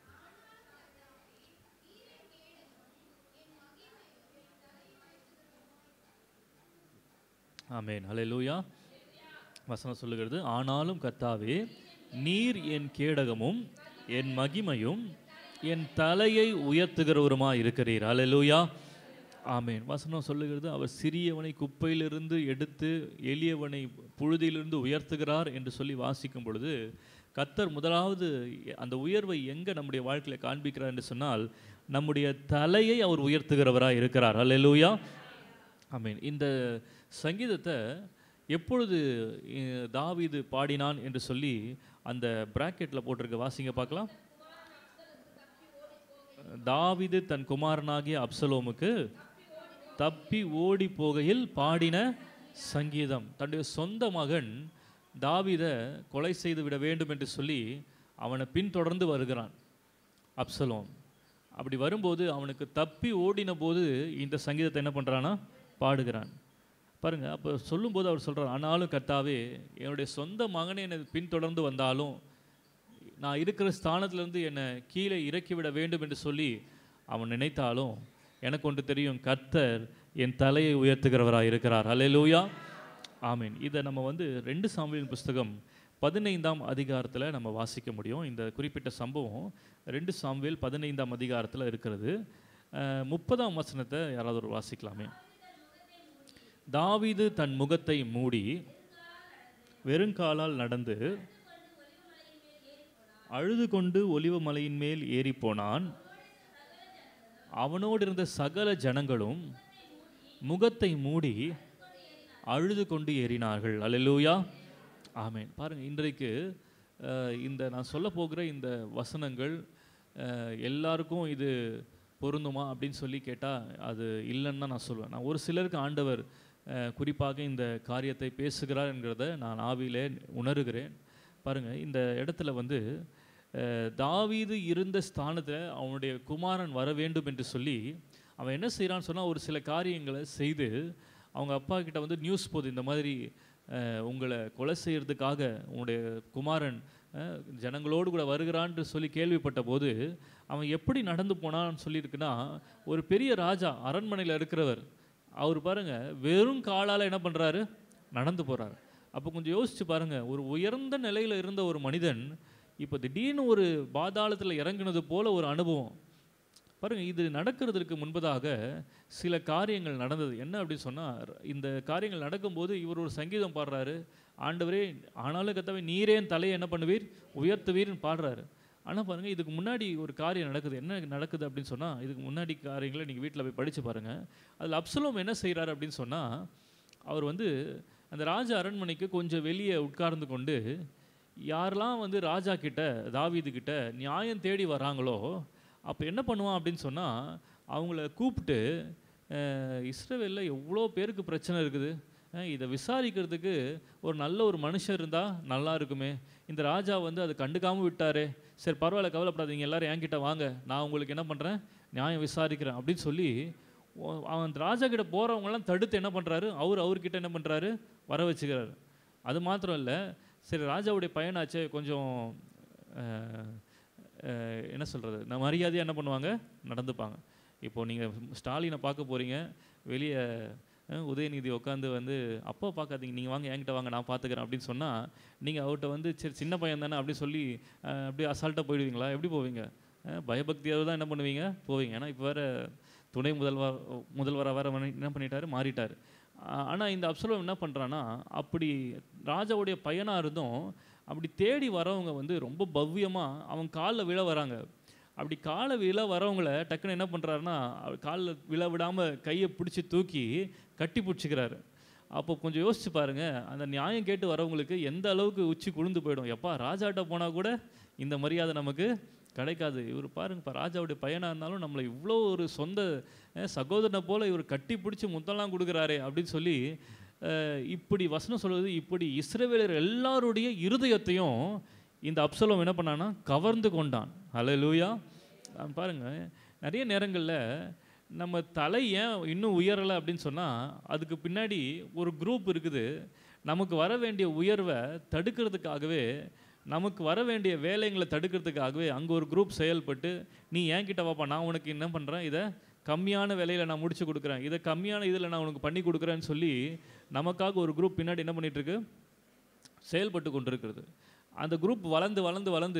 S1: ஆமென் ஹalleluya வசனம் சொல்லுகிறது ஆனாலும் கர்த்தாவே நீர் என் கேடகமும் என் மகிமையும் என் தலையை உயர்த்துகிறவருமா இருக்கிறீர் அல்லேலூயா ஆமென் வசனம் சொல்லுகிறது அவர் சிறியவனை குப்பையிலிருந்து எடுத்து எளியவனை புழுதியிலிருந்து உயர்த்துகிறார் என்று சொல்லி வாசிக்கும் பொழுது கத்தர் முதலாவது அந்த உயர்வை எங்கே நம்முடைய வாழ்க்கையில் காண்பிக்கிறார் என்று சொன்னால் நம்முடைய தலையை அவர் உயர்த்துகிறவராக இருக்கிறார் அல்லேலூயா ஆமென் இந்த சங்கீதத்தை எப்பொழுது அஹ், தாவீது பாடினான் என்று சொல்லி அந்த பிராக்கெட்டில் போட்டிருக்க வாசிங்க பார்க்கலாம் தாவீது தன் குமாரனாகிய அப்சலோமுக்கு தப்பி ஓடி போகையில் பாடின சங்கீதம் தன்னுடைய சொந்த மகன் தாவீதை கொலை செய்து விட வேண்டும் என்று சொல்லி அவனை பின்தொடர்ந்து வருகிறான் அப்சலோம் அப்படி வரும்போது அவனுக்கு தப்பி ஓடின போது இந்த சங்கீதத்தை என்ன பண்ணுறான்னா பாடுகிறான் பாருங்க அப்போ சொல்லும்போது அவர் சொல்றார் ஆனாலும் கர்த்தாவே என்னுடைய சொந்த மகனை என்னை பின்தொடர்ந்து வந்தாலும் நான் இருக்கிற ஸ்தானத்திலிருந்து என்னை கீழே இறக்கிவிட வேண்டும் என்று சொல்லி அவன் நினைத்தாலும் எனக்கு ஒன்று தெரியும் கர்த்தர் என் தலையை உயர்த்துகிறவராக இருக்கிறார் அல்லேலூயா ஆமீன் இதை நம்ம வந்து ரெண்டு சாமியின் புஸ்தகம் பதினைந்தாம் அதிகாரத்தில் நம்ம வாசிக்க முடியும் இந்த குறிப்பிட்ட சம்பவம் ரெண்டு சாம்வேல் பதினைந்தாம் அதிகாரத்தில் இருக்கிறது அஹ், முப்பதாம் வசனத்தை யாராவது ஒரு வாசிக்கலாமே தாவீது தன் முகத்தை மூடி வெறுங்காலால் நடந்து அழுது கொண்டு ஒலிவ மலையின் மேல் ஏறி போனான் அவனோடு இருந்த சகல ஜனங்களும் முகத்தை மூடி அழுது கொண்டு ஏறினார்கள் அல்லேலூயா ஆமென் பாருங்க இன்றைக்கு அஹ், இந்த நான் சொல்ல போகிற இந்த வசனங்கள் அஹ், எல்லாருக்கும் இது பொருந்துமா அப்படின்னு சொல்லி கேட்டால் அது இல்லைன்னு தான் நான் சொல்லுவேன் நான் ஒரு சிலருக்கு ஆண்டவர் அஹ், குறிப்பாக இந்த காரியத்தை பேசுகிறார் என்கிறத நான் ஆவியிலே உணர்கிறேன் பாருங்க இந்த இடத்துல வந்து அஹ், தாவீது இருந்த ஸ்தானத்தில் அவனுடைய குமாரன் வர வேண்டும் என்று சொல்லி அவன் என்ன செய்கிறான்னு சொன்னால் ஒரு சில காரியங்களை செய்து அவங்க அப்பா கிட்ட வந்து நியூஸ் போகுது இந்த மாதிரி அஹ், உங்களை கொலை செய்யறதுக்காக உங்களுடைய குமாரன் அஹ், ஜனங்களோடு கூட வருகிறான்னு சொல்லி கேள்விப்பட்ட போது அவன் எப்படி நடந்து போனான்னு சொல்லியிருக்குன்னா ஒரு பெரிய ராஜா அரண்மனையில் இருக்கிறவர் அவர் பாருங்க வெறும் காலால் என்ன பண்ணுறாரு நடந்து போகிறார் அப்போ கொஞ்சம் யோசிச்சு பாருங்க ஒரு உயர்ந்த நிலையில் இருந்த ஒரு மனிதன் இப்போ திடீர்னு ஒரு பாதாளத்தில் இறங்குனது போல ஒரு அனுபவம் பாருங்க இது நடக்கிறதுக்கு முன்பதாக சில காரியங்கள் நடந்தது என்ன அப்படின்னு சொன்னால் இந்த காரியங்கள் நடக்கும்போது இவர் ஒரு சங்கீதம் பாடுறாரு ஆண்டவரே ஆனாலும் கத்தவை நீரே என் தலையை என்ன பண்ணுவீர் உயர்த்துவீர்னு பாடுறாரு ஆனால் பாருங்க இதுக்கு முன்னாடி ஒரு காரியம் நடக்குது என்ன நடக்குது அப்படின்னு சொன்னால் இதுக்கு முன்னாடி காரியங்களை நீங்கள் வீட்டில் போய் படித்து பாருங்க அதில் அப்சலோம் என்ன செய்கிறாரு அப்படின்னு சொன்னால் அவர் வந்து அந்த ராஜ அரண்மனைக்கு கொஞ்சம் வெளியே உட்கார்ந்து கொண்டு யாரெல்லாம் வந்து ராஜா கிட்ட தாவீது கிட்ட நியாயம் தேடி வராங்களோ அப்போ என்ன பண்ணுவான் அப்படின்னு சொன்னால் அவங்கள கூப்பிட்டு அஹ், இஸ்ரவேல்ல எவ்வளோ பேருக்கு பிரச்சனை இருக்குது அஹ், இதை விசாரிக்கிறதுக்கு ஒரு நல்ல ஒரு மனுஷன் இருந்தால் நல்லா இருக்குமே இந்த ராஜா வந்து அதை கண்டுக்காமல் விட்டாரே சரி பரவாயில்ல கவலைப்படாதீங்க எல்லாரும் என்கிட்ட வாங்க நான் உங்களுக்கு என்ன பண்ணுறேன் நியாயம் விசாரிக்கிறேன் அப்படின்னு சொல்லி ஓ- அவன் அந்த ராஜா கிட்ட போகிறவங்களாம் தடுத்து என்ன பண்ணுறாரு அவர் அவர்கிட்ட என்ன பண்ணுறாரு வர வச்சுக்கிறாரு அது மாத்திரம் இல்லை சரி ராஜாவுடைய பையனாச்சே கொஞ்சம் அஹ், அஹ், என்ன சொல்கிறது நான் மரியாதையாக என்ன பண்ணுவாங்க நடந்துப்பாங்க இப்போது நீங்கள் ஸ்டாலினை பார்க்க போகிறீங்க வெளியே அஹ், உதயநிதி உட்காந்து வந்து அப்பா பார்க்காதீங்க நீங்கள் வாங்க என்கிட்ட வாங்க நான் பார்த்துக்கிறேன் அப்படின்னு சொன்னால் நீங்கள் அவர்கிட்ட வந்து சரி சின்ன பையன் தானே அப்படி சொல்லி அஹ், அப்படியே அசால்ட்டாக போயிடுவீங்களா எப்படி போவீங்க அஹ், பயபக்தியாக தான் என்ன பண்ணுவீங்க போவீங்க ஏன்னா இப்போ வேறு துணை முதல்வர் முதல்வராக வேறு என்ன பண்ணிட்டாரு மாறிட்டார் ஆனால் இந்த அப்சலோம் என்ன பண்ணுறான்னா அப்படி ராஜாவுடைய பையனாக இருந்தும் அப்படி தேடி வரவங்க வந்து ரொம்ப பவ்யமாக அவன் காலில் விழ வராங்க அப்படி காலை விழ வரவங்கள டக்குன்னு என்ன பண்ணுறாருன்னா காலில் விழ விடாமல் கையை பிடிச்சி தூக்கி கட்டி பிடிச்சிக்கிறாரு அப்போ கொஞ்சம் யோசிச்சு பாருங்க அந்த நியாயம் கேட்டு வரவங்களுக்கு எந்த அளவுக்கு உச்சி குளிர்ந்து போயிடும் எப்பா ராஜாட்ட போனால் கூட இந்த மரியாதை நமக்கு கிடைக்காது இவர் பாருங்க இப்போ ராஜாவுடைய பையனாக இருந்தாலும் நம்மளை இவ்வளோ ஒரு சொந்த அஹ், சகோதரனை போல இவர் கட்டி பிடிச்சி முத்தெல்லாம் கொடுக்குறாரே அப்படின்னு சொல்லி அஹ், இப்படி வசனம் சொல்வது இப்படி இஸ்ரவேலர் எல்லாருடைய இருதயத்தையும் இந்த அப்சலோம் என்ன பண்ணான்னா கவர்ந்து கொண்டான் ஹalleluya நான் பாருங்க நிறைய நேரங்களில் நம்ம தலை ஏன் இன்னும் உயரலை அப்படின்னு சொன்னால் அதுக்கு பின்னாடி ஒரு குரூப் இருக்குது நமக்கு வர வேண்டிய உயர்வை தடுக்கிறதுக்காகவே நமக்கு வர வேண்டிய வேலைங்களை தடுக்கிறதுக்காகவே அங்கே ஒரு குரூப் செயல்பட்டு நீ என்கிட்ட வாப்பா நான் உனக்கு என்ன பண்ணுறேன் இதை கம்மியான விலையில் நான் முடிச்சு கொடுக்குறேன் இதை கம்மியான இதில் நான் உனக்கு பண்ணி கொடுக்குறேன்னு சொல்லி நமக்காக ஒரு குரூப் பின்னாடி என்ன பண்ணிட்டு இருக்கு செயல்பட்டு கொண்டிருக்கிறது அந்த குரூப் வளர்ந்து வளர்ந்து வளர்ந்து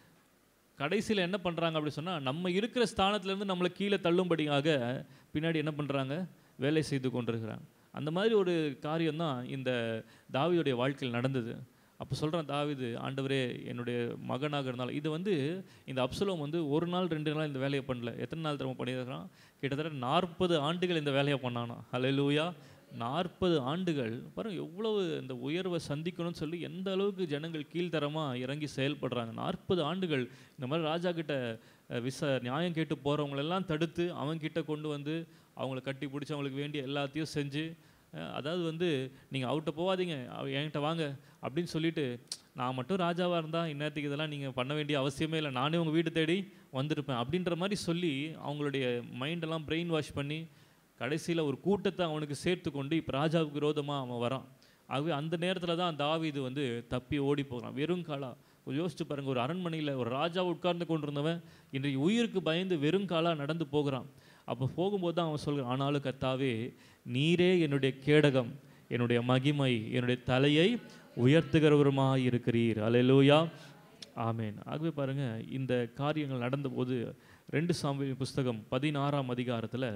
S1: கடைசியில் என்ன பண்ணுறாங்க அப்படி சொன்னால் நம்ம இருக்கிற ஸ்தானத்துலேருந்து நம்மளை கீழே தள்ளும்படியாக பின்னாடி என்ன பண்ணுறாங்க வேலை செய்து கொண்டிருக்கிறாங்க அந்த மாதிரி ஒரு காரியம் தான் இந்த தாவீதுடைய வாழ்க்கையில் நடந்தது அப்போ சொல்கிறேன் தாவீது ஆண்டவரே என்னுடைய மகனாக இருந்தாலும் இது வந்து இந்த அப்சலோம் வந்து ஒரு நாள் ரெண்டு நாள் இந்த வேலையை பண்ணல எத்தனை நாள் திரும்ப பண்ணியிருக்கிறான் கிட்டத்தட்ட நாற்பது ஆண்டுகள் இந்த வேலையை பண்ணானா ஹalleluya நாற்பது ஆண்டுகள் பாருங்க எவ்வளவு இந்த உயர்வை சந்திக்கணும்னு சொல்லி எந்த அளவுக்கு ஜனங்கள் கீழ்த்தரமாக இறங்கி செயல்படுறாங்க நாற்பது ஆண்டுகள் இந்த மாதிரி ராஜா கிட்ட அஹ், விச நியாயம் கேட்டு போகிறவங்களெல்லாம் தடுத்து அவங்க கிட்ட கொண்டு வந்து அவங்கள கட்டி பிடிச்சி அவங்களுக்கு வேண்டிய எல்லாத்தையும் செஞ்சு அஹ், அதாவது வந்து நீங்கள் அவர்கிட்ட போகாதீங்க அவ- என்கிட்ட வாங்க அப்படின்னு சொல்லிட்டு நான் மட்டும் ராஜாவாக இருந்தால் இந்நேரத்துக்கு இதெல்லாம் நீங்கள் பண்ண வேண்டிய அவசியமே இல்லை நானே உங்கள் வீடு தேடி வந்திருப்பேன் அப்படின்ற மாதிரி சொல்லி அவங்களுடைய மைண்டெல்லாம் பிரெயின் வாஷ் பண்ணி கடைசியில் ஒரு கூட்டத்தை அவனுக்கு சேர்த்து கொண்டு இப்போ ராஜாவுக்கு விரோதமாக அவன் வரான் ஆகவே அந்த நேரத்தில் தான் தாவீது வந்து தப்பி ஓடி போகிறான் வெறும் காலா கொஞ்சம் யோசிச்சு பாருங்க ஒரு அரண்மனையில் ஒரு ராஜா உட்கார்ந்து கொண்டிருந்தவன் இன்றைக்கு உயிருக்கு பயந்து வெறும் காலா நடந்து போகிறான் அப்போ போகும்போது தான் அவன் சொல்கிறான் ஆனாலும் கத்தாவே நீரே என்னுடைய கேடகம் என்னுடைய மகிமை என்னுடைய தலையை உயர்த்துகிறவருமாய் இருக்கிறீர் அல்லேலூயா ஆமேன் ஆகவே பாருங்க இந்த காரியங்கள் நடந்தபோது ரெண்டு சாம்பியல் புஸ்தகம் பதினாறாம் அதிகாரத்தில்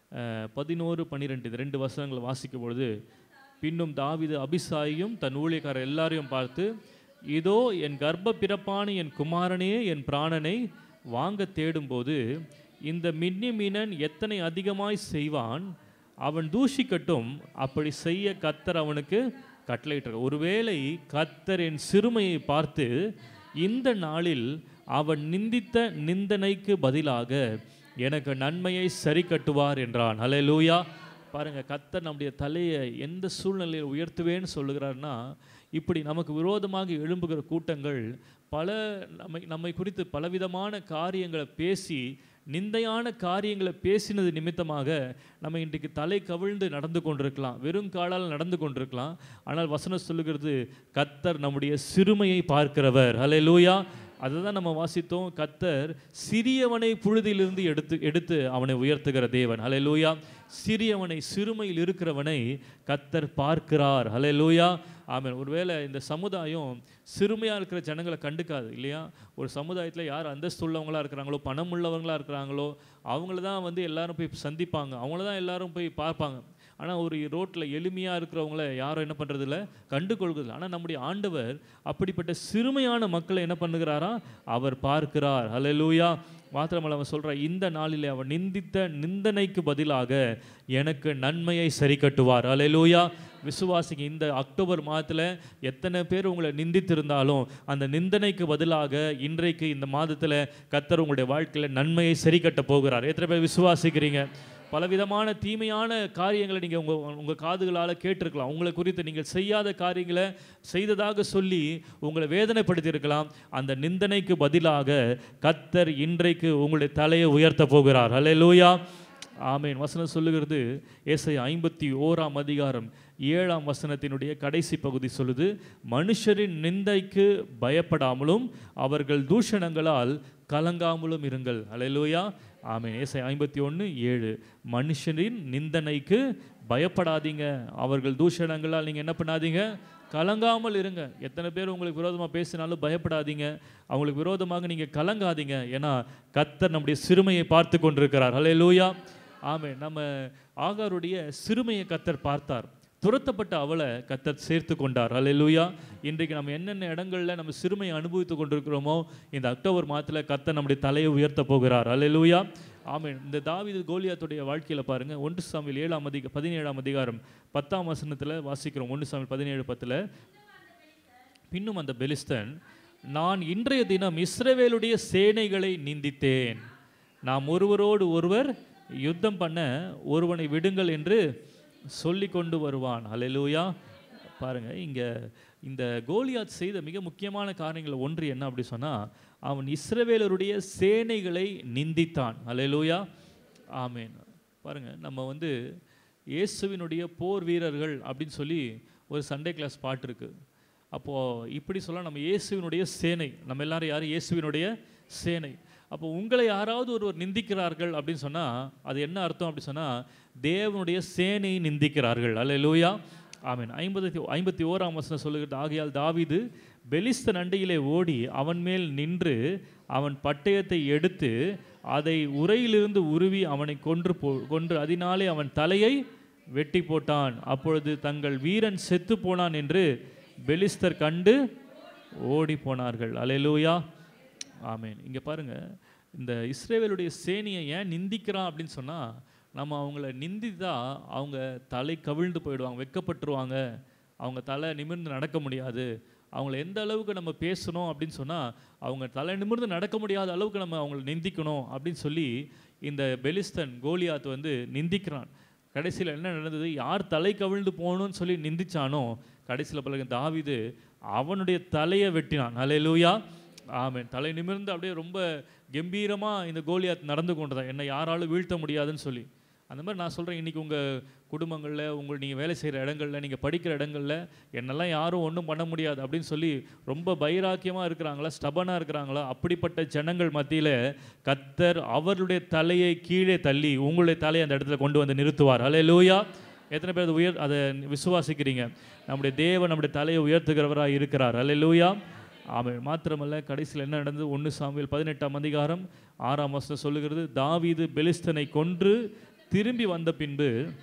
S1: பதினோரு பன்னிரெண்டு இது ரெண்டு வசனங்களை வாசிக்கும் பொழுது பின்னும் தாவீது அபிசாயும் தன் ஊழியக்காரர் எல்லாரையும் பார்த்து இதோ என் கர்ப்ப பிறப்பான என் குமாரனே என் பிராணனை வாங்க தேடும்போது இந்த மின்னி மீனன் எத்தனை அதிகமாய் செய்வான் அவன் தூஷிக்கட்டும் அப்படி செய்ய கத்தர் அவனுக்கு கட்டளையிட்டார் ஒருவேளை கத்தர் என் சிறுமையை பார்த்து இந்த நாளில் அவன் நிந்தித்த நிந்தனைக்கு பதிலாக எனக்கு நன்மையை சரி கட்டுவார் என்றான் ஹalleluya பாருங்க கத்தர் நம்முடைய தலையை எந்த சூழ்நிலையில் உயர்த்துவேன்னு சொல்லுகிறார்னா இப்படி நமக்கு விரோதமாக எழும்புகிற கூட்டங்கள் பல நம்மை நம்மை குறித்து பலவிதமான காரியங்களை பேசி நிந்தையான காரியங்களை பேசினது நிமித்தமாக நம்ம இன்றைக்கு தலை கவிழ்ந்து நடந்து கொண்டிருக்கலாம் வெறும் காலால் நடந்து கொண்டிருக்கலாம் ஆனால் வசனம் சொல்லுகிறது கத்தர் நம்முடைய சிறுமையை பார்க்கிறவர் ஹalleluya அதுதான் நம்ம வாசித்தோம் கத்தர் சிறியவனை புழுதியிலிருந்து எடுத்து எடுத்து அவனை உயர்த்துகிற தேவன் ஹalleluya சிறியவனை சிறுமையில் இருக்கிறவனை கத்தர் பார்க்கிறார் ஹalleluya ஆமென் ஒருவேளை இந்த சமுதாயம் சிறுமையாக இருக்கிற ஜனங்களை கண்டுக்காது இல்லையா ஒரு சமுதாயத்தில் யார் அந்தஸ்து உள்ளவங்களா இருக்கிறாங்களோ பணம் உள்ளவங்களா இருக்கிறாங்களோ அவங்கள தான் வந்து எல்லாரும் போய் சந்திப்பாங்க அவங்கள தான் எல்லாரும் போய் பார்ப்பாங்க ஆனால் ஒரு ரோட்டில் எளிமையாக இருக்கிறவங்கள யாரும் என்ன பண்ணுறதில்ல கண்டுகொள்கிறதில்ல ஆனால் நம்முடைய ஆண்டவர் அப்படிப்பட்ட சிறுமையான மக்களை என்ன பண்ணுகிறாரா அவர் பார்க்கிறார் ஹalleluya மாத்திரமல்ல அவன் சொல்கிறார் இந்த நாளிலே அவன் நிந்தித்த நிந்தனைக்கு பதிலாக எனக்கு நன்மையை சரி கட்டுவார் ஹalleluya விசுவாசிங்க இந்த அக்டோபர் மாதத்தில் எத்தனை பேர் உங்களை நிந்தித்திருந்தாலும் அந்த நிந்தனைக்கு பதிலாக இன்றைக்கு இந்த மாதத்தில் கத்தர் உங்களுடைய வாழ்க்கையில் நன்மையை சரி கட்ட போகிறார் எத்தனை பேர் விசுவாசிக்கிறீங்க பலவிதமான தீமையான காரியங்களை நீங்கள் உங்கள் உங்கள் காதுகளால் கேட்டிருக்கலாம் உங்களை குறித்து நீங்கள் செய்யாத காரியங்களை செய்ததாக சொல்லி உங்களை வேதனைப்படுத்தியிருக்கலாம் அந்த நிந்தனைக்கு பதிலாக கத்தர் இன்றைக்கு உங்களுடைய தலையை உயர்த்த போகிறார் ஹalleluya ஆமேன் வசனம் சொல்லுகிறது ஏசை ஐம்பத்தி ஓராம் அதிகாரம் ஏழாம் வசனத்தினுடைய கடைசி பகுதி சொல்லுது மனுஷரின் நிந்தைக்கு பயப்படாமலும் அவர்கள் தூஷணங்களால் கலங்காமலும் இருங்கள் ஹalleluya ஆமென் ஏசை ஐம்பத்தி ஒன்று ஏழு மனுஷரின் நிந்தனைக்கு பயப்படாதீங்க அவர்கள் தூஷணங்களால் நீங்கள் என்ன பண்ணாதீங்க கலங்காமல் இருங்க எத்தனை பேர் உங்களுக்கு விரோதமாக பேசினாலும் பயப்படாதீங்க அவங்களுக்கு விரோதமாக நீங்கள் கலங்காதீங்க ஏன்னா கத்தர் நம்முடைய சிறுமையை பார்த்து கொண்டிருக்கிறார் ஹalleluya ஆமென் நம்ம ஆகாருடைய சிறுமையை கத்தர் பார்த்தார் துரத்தப்பட்ட அவளை கத்தர் சேர்த்து கொண்டார் ஹalleluya இன்றைக்கு நம்ம என்னென்ன இடங்கள்ல நம்ம சிறுமையை அனுபவித்து கொண்டிருக்கிறோமோ இந்த அக்டோபர் மாதத்தில் கத்தர் நம்முடைய தலையை உயர்த்த போகிறார் ஹalleluya ஆமென் இந்த தாவீது கோலியாத்துடைய வாழ்க்கையில பாருங்க ஒன்று சாமியில் ஏழாம் அதிக பதினேழாம் அதிகாரம் பத்தாம் வசனத்துல வாசிக்கிறோம் ஒன்று சாமியில் பதினேழு பத்துல பின்னும் அந்த பெலிஸ்தன் நான் இன்றைய தினம் இஸ்ரவேலுடைய சேனைகளை நிந்தித்தேன் நாம் ஒருவரோடு ஒருவர் யுத்தம் பண்ண ஒருவனை விடுங்கள் என்று சொல்லி கொண்டு வருவான் ஹalleluya பாருங்க இங்க இந்த கோலியாத் செய்த மிக முக்கியமான காரியங்கள் ஒன்று என்ன அப்படி சொன்னா அவன் இஸ்ரவேலருடைய சேனைகளை நிந்தித்தான் ஹalleluya ஆமென் பாருங்க நம்ம வந்து இயேசுவினுடைய போர் வீரர்கள் அப்படின்னு சொல்லி ஒரு சண்டே கிளாஸ் பாட்டு இருக்கு அப்போது இப்படி சொல்ல நம்ம இயேசுவினுடைய சேனை நம்ம எல்லாரும் யார் இயேசுவினுடைய சேனை அப்போ உங்களை யாராவது ஒருவர் நிந்திக்கிறார்கள் அப்படின்னு சொன்னால் அது என்ன அர்த்தம் அப்படி சொன்னால் தேவனுடைய சேனையை நிந்திக்கிறார்கள் அல்லேலூயா ஆமென் ஐம்பத்தி ஐம்பத்தி ஓராம் வசனம் சொல்லுகிறது ஆகையால் தாவீது பெலிஸ்தன் அண்டையிலே ஓடி அவன் மேல் நின்று அவன் பட்டயத்தை எடுத்து அதை உரையிலிருந்து உருவி அவனை கொன்று போ கொன்று அதனாலே அவன் தலையை வெட்டி போட்டான் அப்பொழுது தங்கள் வீரன் செத்து போனான் என்று பெலிஸ்தர் கண்டு ஓடி போனார்கள் அலையலூயா ஆமென் இங்கே பாருங்க இந்த இஸ்ரேவேலுடைய சேனையை ஏன் நிந்திக்கிறான் அப்படின்னு சொன்னால் நம்ம அவங்கள நிந்தித்தா அவங்க தலை கவிழ்ந்து போயிடுவாங்க வெக்கப்பட்டுருவாங்க அவங்க தலை நிமிர்ந்து நடக்க முடியாது அவங்கள எந்த அளவுக்கு நம்ம பேசணும் அப்படின்னு சொன்னால் அவங்க தலை நிமிர்ந்து நடக்க முடியாத அளவுக்கு நம்ம அவங்கள நிந்திக்கணும் அப்படின்னு சொல்லி இந்த பெலிஸ்தன் கோலியாத் வந்து நிந்திக்கிறான் கடைசியில் என்ன நடந்தது யார் தலை கவிழ்ந்து போகணும்னு சொல்லி நிந்திச்சானோ கடைசியில் பிறகு தாவீது அவனுடைய தலையை வெட்டினான் ஹalleluya ஆமென் தலை நிமிர்ந்து அப்படியே ரொம்ப கம்பீரமாக இந்த கோலியாத் நடந்து கொண்டதான் என்னை யாராலும் வீழ்த்த முடியாதுன்னு சொல்லி அந்த மாதிரி நான் சொல்கிறேன் இன்றைக்கி உங்கள் குடும்பங்களில் உங்கள் நீங்கள் வேலை செய்கிற இடங்களில் நீங்கள் படிக்கிற இடங்களில் என்னெல்லாம் யாரும் ஒன்றும் பண்ண முடியாது அப்படின்னு சொல்லி ரொம்ப பைராக்கியமாக இருக்கிறாங்களா ஸ்டபனாக இருக்கிறாங்களா அப்படிப்பட்ட ஜனங்கள் மத்தியில் கத்தர் அவருடைய தலையை கீழே தள்ளி உங்களுடைய தலையை அந்த இடத்துல கொண்டு வந்து நிறுத்துவார் ஹலே லூயா எத்தனை பேர் அதை உயர் அதை விசுவாசிக்கிறீங்க நம்முடைய தேவன் நம்முடைய தலையை உயர்த்துகிறவராக இருக்கிறார் ஹலே லூயா ஆமாம் மாத்திரமல்ல கடைசியில் என்ன நடந்தது ஒன்று சாமியல் பதினெட்டாம் அதிகாரம் ஆறாம் வசனம் சொல்லுகிறது தாவீது பெலிஸ்தனை கொன்று திரும்பி வந்த பின்பு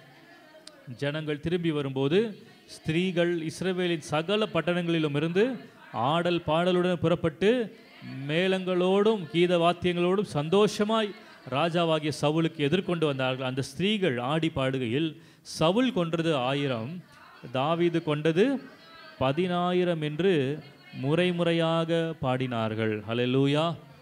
S1: ஜனங்கள் திரும்பி வரும்போது ஸ்திரீகள் இஸ்ரவேலின் சகல பட்டணங்களிலும் இருந்து ஆடல் பாடலுடன் புறப்பட்டு மேளங்களோடும் கீத வாத்தியங்களோடும் சந்தோஷமாய் ராஜாவாகிய சவுலுக்கு எதிர்கொண்டு வந்தார்கள் அந்த ஸ்திரீகள் ஆடி பாடுகையில் சவுல் கொன்றது ஆயிரம் தாவீது கொண்டது பதினாயிரம் என்று முறை முறையாக பாடினார்கள் ஹalleluya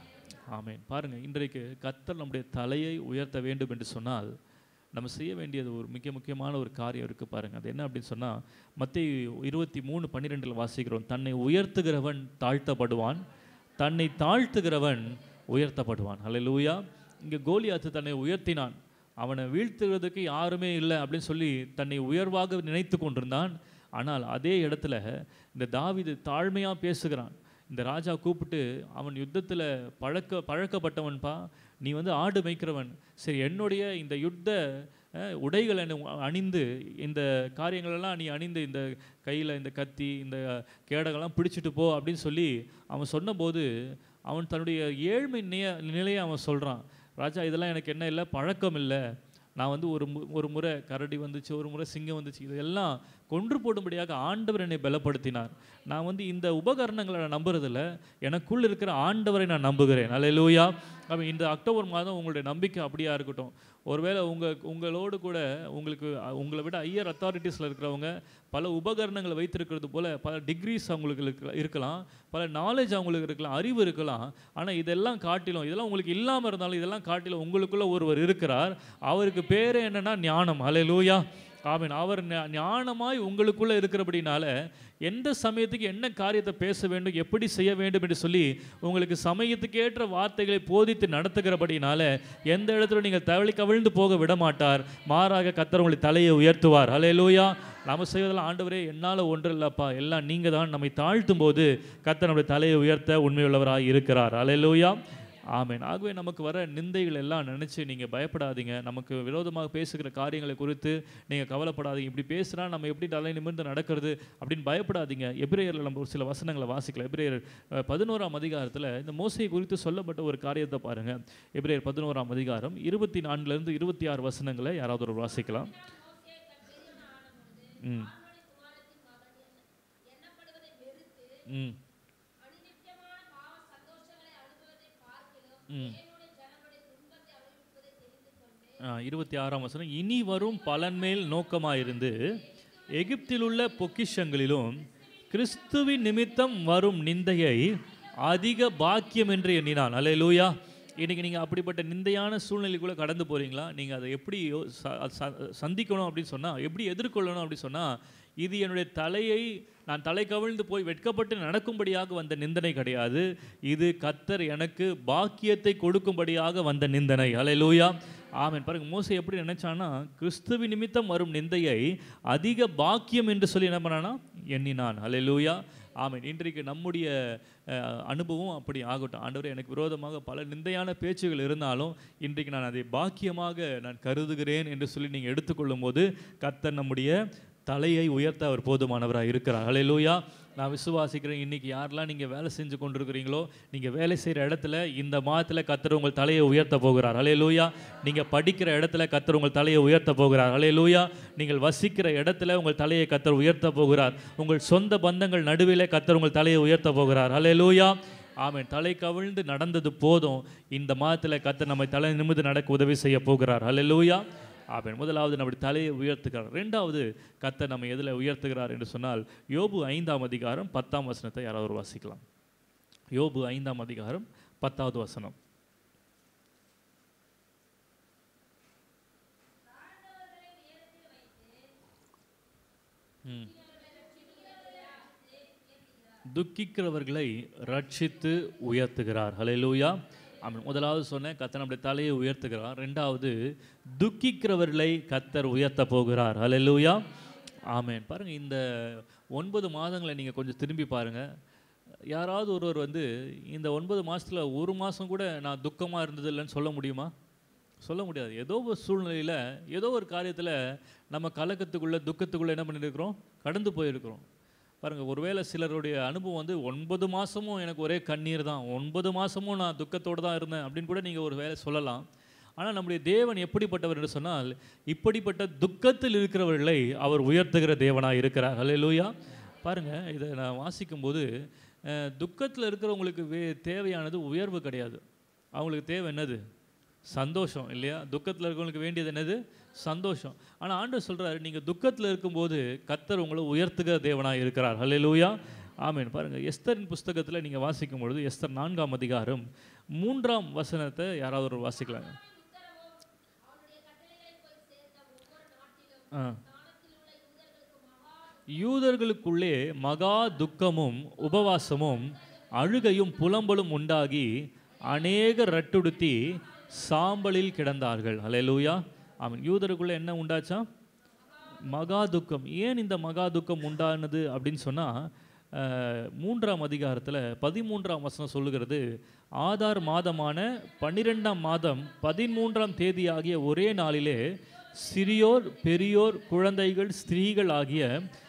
S1: ஆமென் பாருங்க இன்றைக்கு கர்த்தர் நம்முடைய தலையை உயர்த்த வேண்டும் என்று சொன்னால் நம்ம செய்ய வேண்டியது ஒரு மிக முக்கியமான ஒரு காரியம் இருக்குது பாருங்க அது என்ன அப்படின்னு சொன்னால் மத்திய இருபத்தி மூணு பன்னிரெண்டில் வாசிக்கிறோம் தன்னை உயர்த்துகிறவன் தாழ்த்தப்படுவான் தன்னை தாழ்த்துகிறவன் உயர்த்தப்படுவான் ஹalleluya இங்கே கோலியாத்து தன்னை உயர்த்தினான் அவனை வீழ்த்துகிறதுக்கு யாருமே இல்லை அப்படின்னு சொல்லி தன்னை உயர்வாக நினைத்து கொண்டிருந்தான் ஆனால் அதே இடத்துல இந்த தாவீது தாழ்மையாக பேசுகிறான் இந்த ராஜா கூப்பிட்டு அவன் யுத்தத்தில் பழக்க பழக்கப்பட்டவன்பா நீ வந்து ஆடு மேய்க்கிறவன் சரி என்னுடைய இந்த யுத்த அஹ், உடைகளை நீ அணிந்து இந்த காரியங்களெல்லாம் நீ அணிந்து இந்த கையில் இந்த கத்தி இந்த கேடகெல்லாம் பிடிச்சிட்டு போ அப்படின்னு சொல்லி அவன் சொன்னபோது அவன் தன்னுடைய ஏழ்மை நிலைய நிலையை அவன் சொல்கிறான் ராஜா இதெல்லாம் எனக்கு என்ன இல்லை பழக்கம் இல்லை நான் வந்து ஒரு மு- ஒரு முறை கரடி வந்துச்சு ஒரு முறை சிங்கம் வந்துச்சு இதெல்லாம் கொன்று போடும்படியாக ஆண்டவர் என்னை பலப்படுத்தினார் நான் வந்து இந்த உபகரணங்களை நான் நம்புறதில்ல எனக்குள் இருக்கிற ஆண்டவரை நான் நம்புகிறேன் அல்லேலூயா அப்போ இந்த அக்டோபர் மாதம் உங்களுடைய நம்பிக்கை அப்படியா இருக்கட்டும் ஒருவேளை உங்கள் உங்களோடு கூட உங்களுக்கு அ- உங்களை விட ஐயர் அத்தாரிட்டிஸில் இருக்கிறவங்க பல உபகரணங்களை வைத்திருக்கிறது போல பல டிகிரிஸ் அவங்களுக்கு இருக்க- இருக்கலாம் பல நாலேஜ் அவங்களுக்கு இருக்கலாம் அறிவு இருக்கலாம் ஆனால் இதெல்லாம் காட்டிலும் இதெல்லாம் உங்களுக்கு இல்லாமல் இருந்தாலும் இதெல்லாம் காட்டிலும் உங்களுக்குள்ள ஒருவர் இருக்கிறார் அவருக்கு பேர் என்னன்னா ஞானம் ஹalleluya ஆமென் அவர் ஞா- ஞானமாய் உங்களுக்குள்ள இருக்கிறபடினால எந்த சமயத்துக்கு என்ன காரியத்தை பேச வேண்டும் எப்படி செய்ய வேண்டும் என்று சொல்லி உங்களுக்கு சமயத்துக்கேற்ற வார்த்தைகளை போதித்து நடத்துகிறபடினால எந்த இடத்துல நீங்கள் தவளி கவிழ்ந்து போக விட மாட்டார் மாறாக கத்தர் உங்களை தலையை உயர்த்துவார் ஹalleluya நாம செய்வதெல்லாம் ஆண்டவரே என்னால் ஒன்று இல்லப்பா எல்லாம் நீங்கள் தான் நம்மை தாழ்த்தும் போது கத்தர் நம்முடைய தலையை உயர்த்த உண்மையுள்ளவராய் இருக்கிறார் ஹalleluya ஆமென் ஆகவே நமக்கு வர நிந்தைகள் எல்லாம் நினச்சி நீங்கள் பயப்படாதீங்க நமக்கு விரோதமாக பேசுகிற காரியங்களை குறித்து நீங்கள் கவலைப்படாதீங்க இப்படி பேசுனா நம்ம எப்படி தலை நிமிர்ந்து நடக்கிறது அப்படின்னு பயப்படாதீங்க எபிரேயரில் நம்ம ஒரு சில வசனங்களை வாசிக்கலாம் எபிரேயர் அஹ், பதினோராம் அதிகாரத்தில் இந்த மோசையை குறித்து சொல்லப்பட்ட ஒரு காரியத்தை பாருங்கள் எபிரேயர் பதினோராம் அதிகாரம் இருபத்தி நான்குலேருந்து இருபத்தி ஆறு வசனங்களை யாராவது ஒரு வாசிக்கலாம் ம் ம் ம் ஆ, இருபத்தி ஆறாம் வசனம் இனி வரும் பலன் மேல் நோக்கமாயிருந்து எகிப்திலுள்ள பொக்கிஷங்களிலும் கிறிஸ்துவின் நிமித்தம் வரும் நிந்தையை அதிக பாக்கியம் என்று எண்ணினான் அல்ல லூயா இன்னைக்கு நீங்கள் அப்படிப்பட்ட நிந்தையான சூழ்நிலைக்குள்ளே கடந்து போறீங்களா நீங்கள் அதை எப்படி யோ- ச- ச- சந்திக்கணும் அப்படின்னு சொன்னால் எப்படி எதிர்கொள்ளணும் அப்படின்னு சொன்னால் இது என்னுடைய தலையை நான் தலை கவிழ்ந்து போய் வெட்கப்பட்டு நடக்கும்படியாக வந்த நிந்தனை கிடையாது இது கத்தர் எனக்கு பாக்கியத்தை கொடுக்கும்படியாக வந்த நிந்தனை ஹalleluya ஆமென் பாருங்க மோசே எப்படி நினைச்சானா கிறிஸ்துவின் நிமித்தம் வரும் நிந்தையை அதிக பாக்கியம் என்று சொல்லி என்ன பண்ணானா எண்ணினான் ஹalleluya ஆமென் இன்றைக்கு நம்முடைய அஹ், அனுபவம் அப்படி ஆகட்டும் ஆண்டவரே எனக்கு விரோதமாக பல நிந்தையான பேச்சுகள் இருந்தாலும் இன்றைக்கு நான் அதை பாக்கியமாக நான் கருதுகிறேன் என்று சொல்லி நீங்கள் எடுத்துக்கொள்ளும் போது கத்தர் நம்முடைய தலையை உயர்த்த அவர் போதுமானவராக இருக்கிறார் ஹalleluya நான் விசுவாசிக்கிறேன் இன்னைக்கு யாரெல்லாம் நீங்கள் வேலை செஞ்சு கொண்டிருக்கிறீங்களோ நீங்கள் வேலை செய்கிற இடத்துல இந்த மாதத்தில் கத்தர் உங்கள் தலையை உயர்த்த போகிறார் ஹalleluya நீங்கள் படிக்கிற இடத்துல கத்தர் உங்கள் தலையை உயர்த்த போகிறார் ஹalleluya நீங்கள் வசிக்கிற இடத்துல உங்கள் தலையை கத்தர் உயர்த்த போகிறார் உங்கள் சொந்த பந்தங்கள் நடுவிலே கத்தர் உங்கள் தலையை உயர்த்த போகிறார் ஹalleluya ஆமென் தலை கவிழ்ந்து நடந்தது போதும் இந்த மாதத்தில் கத்தர் நம்மை தலை நிமிர்ந்து நடக்க உதவி செய்ய போகிறார் ஹalleluya ஆமென் முதலாவது நம்முடைய தலையை உயர்த்துகிறார் ரெண்டாவது கத்தர் நம்ம எதில் உயர்த்துகிறார் என்று சொன்னால் யோபு ஐந்தாம் அதிகாரம் பத்தாம் வசனத்தை யாராவது ஒரு வாசிக்கலாம் யோபு ஐந்தாம் அதிகாரம் பத்தாவது வசனம் ம். துக்கிக்கிறவர்களை ரட்சித்து உயர்த்துகிறார் ஹalleluya ஆமென் முதலாவது சொன்னேன் கத்தர் நம்முடைய தலையை உயர்த்துகிறார் ரெண்டாவது துக்கிக்கிறவர்களை கத்தர் உயர்த்த போகிறார் ஹalleluya ஆமென் பாருங்க இந்த ஒன்பது மாதங்களை நீங்கள் கொஞ்சம் திரும்பி பாருங்க யாராவது ஒருவர் வந்து இந்த ஒன்பது மாசத்துல ஒரு மாதம் கூட நான் துக்கமாக இருந்தது இல்லைன்னு சொல்ல முடியுமா சொல்ல முடியாது ஏதோ ஒரு சூழ்நிலையில் ஏதோ ஒரு காரியத்தில் நம்ம கலக்கத்துக்குள்ளே துக்கத்துக்குள்ளே என்ன பண்ணியிருக்கிறோம் கடந்து போயிருக்கிறோம் பாருங்கள் ஒருவேளை சிலருடைய அனுபவம் வந்து ஒன்பது மாதமும் எனக்கு ஒரே கண்ணீர் தான் ஒன்பது மாதமும் நான் துக்கத்தோடு தான் இருந்தேன் அப்படின்னு கூட நீங்கள் ஒரு வேலை சொல்லலாம் ஆனால் நம்முடைய தேவன் எப்படிப்பட்டவர் என்று சொன்னால் இப்படிப்பட்ட துக்கத்தில் இருக்கிறவர்களை அவர் உயர்த்துகிற தேவனாக இருக்கிறார் ஹalleluya பாருங்கள் இதை நான் வாசிக்கும்போது அஹ், துக்கத்தில் இருக்கிறவங்களுக்கு வே தேவையானது உயர்வு கிடையாது அவங்களுக்கு தேவை என்னது சந்தோஷம் இல்லையா துக்கத்தில் இருக்கவங்களுக்கு வேண்டியது என்னது சந்தோஷம் ஆனால் ஆண்டவர் சொல்றாரு நீங்கள் துக்கத்தில் இருக்கும்போது கத்தர் உங்களை உயர்த்துகிற தேவனாக இருக்கிறார் ஹalleluya ஆமென் பாருங்க எஸ்தரின் புஸ்தகத்தில் நீங்கள் வாசிக்கும் பொழுது எஸ்தர் நான்காம் அதிகாரம் மூன்றாம் வசனத்தை யாராவது ஒரு வாசிக்கலாங்க ஆ யூதர்களுக்குள்ளே மகா துக்கமும் உபவாசமும் அழுகையும் புலம்பலும் உண்டாகி அநேக ரட்டுடுத்தி சாம்பலில் கிடந்தார்கள் ஹalleluya ஆமென் யூதருக்குள்ளே என்ன உண்டாச்சா மகா துக்கம் ஏன் இந்த மகா துக்கம் உண்டானது அப்படின்னு சொன்னால் மூன்றாம் அதிகாரத்தில் பதிமூன்றாம் வசனம் சொல்லுகிறது ஆதார் மாதமான பன்னிரெண்டாம் மாதம் பதிமூன்றாம் தேதி ஆகிய ஒரே நாளிலே சிறியோர் பெரியோர் குழந்தைகள் ஸ்திரீகள் ஆகிய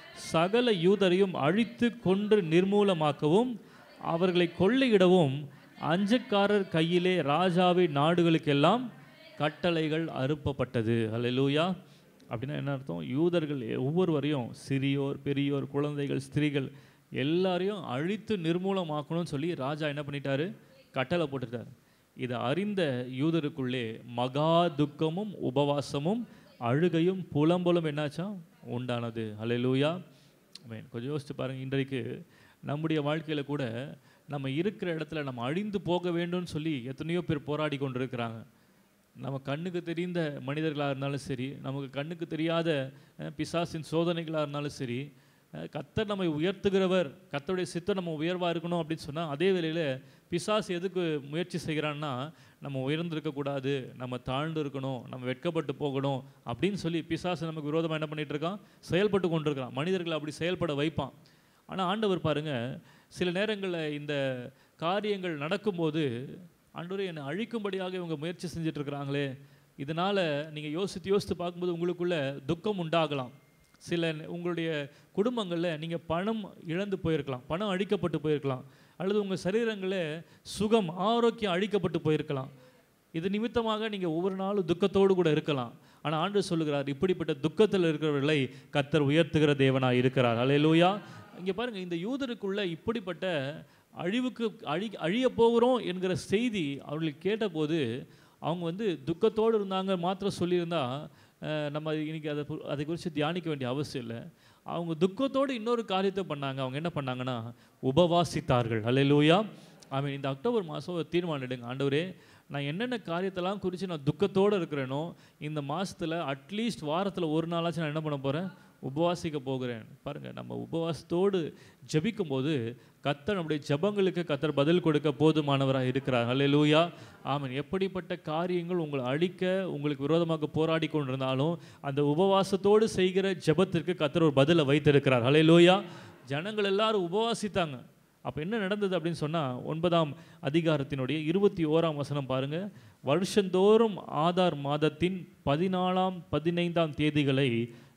S1: சகல யூதரையும் அழித்து கொன்று நிர்மூலமாக்கவும் அவர்களை கொள்ளையிடவும் அஞ்சக்காரர் கையிலே ராஜாவின் நாடுகளுக்கெல்லாம் கட்டளைகள் அறுப்பப்பட்டது ஹalleluya அப்படின்னா என்ன அர்த்தம் யூதர்கள் ஒவ்வொருவரையும் சிறியோர் பெரியோர் குழந்தைகள் ஸ்திரீகள் எல்லாரையும் அழித்து நிர்மூலமாக்கணும்னு சொல்லி ராஜா என்ன பண்ணிட்டாரு கட்டளை போட்டுட்டார் இதை அறிந்த யூதருக்குள்ளே மகா துக்கமும் உபவாசமும் அழுகையும் புலம்பலும் என்னாச்சா உண்டானது ஹalleluya ஆமென் கொஞ்சம் யோசிச்சு பாருங்க இன்றைக்கு நம்முடைய வாழ்க்கையில் கூட நம்ம இருக்கிற இடத்துல நம்ம அழிந்து போக வேண்டும்னு சொல்லி எத்தனையோ பேர் போராடி கொண்டிருக்கிறாங்க நம்ம கண்ணுக்கு தெரிந்த மனிதர்களாக இருந்தாலும் சரி நமக்கு கண்ணுக்கு தெரியாத அஹ், பிசாசின் சோதனைகளாக இருந்தாலும் சரி அஹ், கர்த்தர் நம்மை உயர்த்துகிறவர் கர்த்தருடைய சித்தம் நம்ம உயர்வாக இருக்கணும் அப்படின்னு சொன்னால் அதே வேளையில் பிசாசு எதுக்கு முயற்சி செய்கிறான்னா நம்ம உயர்ந்திருக்கக்கூடாது நம்ம தாழ்ந்து இருக்கணும் நம்ம வெட்கப்பட்டு போகணும் அப்படின்னு சொல்லி பிசாசு நமக்கு விரோதமாக என்ன பண்ணிட்டு இருக்கான் செயல்பட்டு கொண்டிருக்கான் மனிதர்களை அப்படி செயல்பட வைப்பான் ஆனால் ஆண்டவர் பாருங்க சில நேரங்களில் இந்த காரியங்கள் நடக்கும்போது ஆண்டவரே என்னை அழிக்கும்படியாக இவங்க முயற்சி செஞ்சுட்டு இருக்கிறாங்களே இதனால் நீங்கள் யோசித்து யோசித்து பார்க்கும்போது உங்களுக்குள்ள துக்கம் உண்டாகலாம் சில நே- உங்களுடைய குடும்பங்களில் நீங்கள் பணம் இழந்து போயிருக்கலாம் பணம் அழிக்கப்பட்டு போயிருக்கலாம் அல்லது உங்கள் சரீரங்களில் சுகம் ஆரோக்கியம் அழிக்கப்பட்டு போயிருக்கலாம் இது நிமித்தமாக நீங்கள் ஒவ்வொரு நாளும் துக்கத்தோடு கூட இருக்கலாம் ஆனால் ஆண்டு சொல்லுகிறார் இப்படிப்பட்ட துக்கத்தில் இருக்கிறவர்களை கத்தர் உயர்த்துகிற தேவனாக இருக்கிறார் அல்லேலூயா இங்கே பாருங்க இந்த யூதருக்குள்ள இப்படிப்பட்ட அழிவுக்கு அழி அழிய போகிறோம் என்கிற செய்தி அவர்களுக்கு கேட்டபோது அவங்க வந்து துக்கத்தோடு இருந்தாங்க மாத்திரம் சொல்லியிருந்தா அஹ், நம்ம இன்னைக்கு அதை பு- அதை குறித்து தியானிக்க வேண்டிய அவசியம் இல்லை அவங்க துக்கத்தோடு இன்னொரு காரியத்தை பண்ணாங்க அவங்க என்ன பண்ணாங்கன்னா உபவாசித்தார்கள் அல்லேலூயா அவன் இந்த அக்டோபர் மாதம் ஒரு தீர்மானம் எடுங்க ஆண்டவரே நான் என்னென்ன காரியத்தெல்லாம் குறித்து நான் துக்கத்தோடு இருக்கிறேனோ இந்த மாதத்தில் அட்லீஸ்ட் வாரத்தில் ஒரு நாளாச்சும் நான் என்ன பண்ண போகிறேன் உபவாசிக்க போகிறேன் பாருங்கள் நம்ம உபவாசத்தோடு ஜெபிக்கும் போது கத்தர் நம்முடைய ஜெபங்களுக்கு கத்தர் பதில் கொடுக்க போதுமானவராக இருக்கிறார் ஹalleluya ஆமென் எப்படிப்பட்ட காரியங்கள் உங்களை அழிக்க உங்களுக்கு விரோதமாக போராடி கொண்டிருந்தாலும் அந்த உபவாசத்தோடு செய்கிற ஜெபத்திற்கு கத்தர் ஒரு பதிலை வைத்திருக்கிறார் ஹalleluya ஜனங்கள் எல்லாரும் உபவாசித்தாங்க அப்போ என்ன நடந்தது அப்படின்னு சொன்னால் ஒன்பதாம் அதிகாரத்தினுடைய இருபத்தி ஓராம் வசனம் பாருங்க வருஷந்தோறும் ஆதார் மாதத்தின் பதினாலாம் பதினைந்தாம் தேதிகளை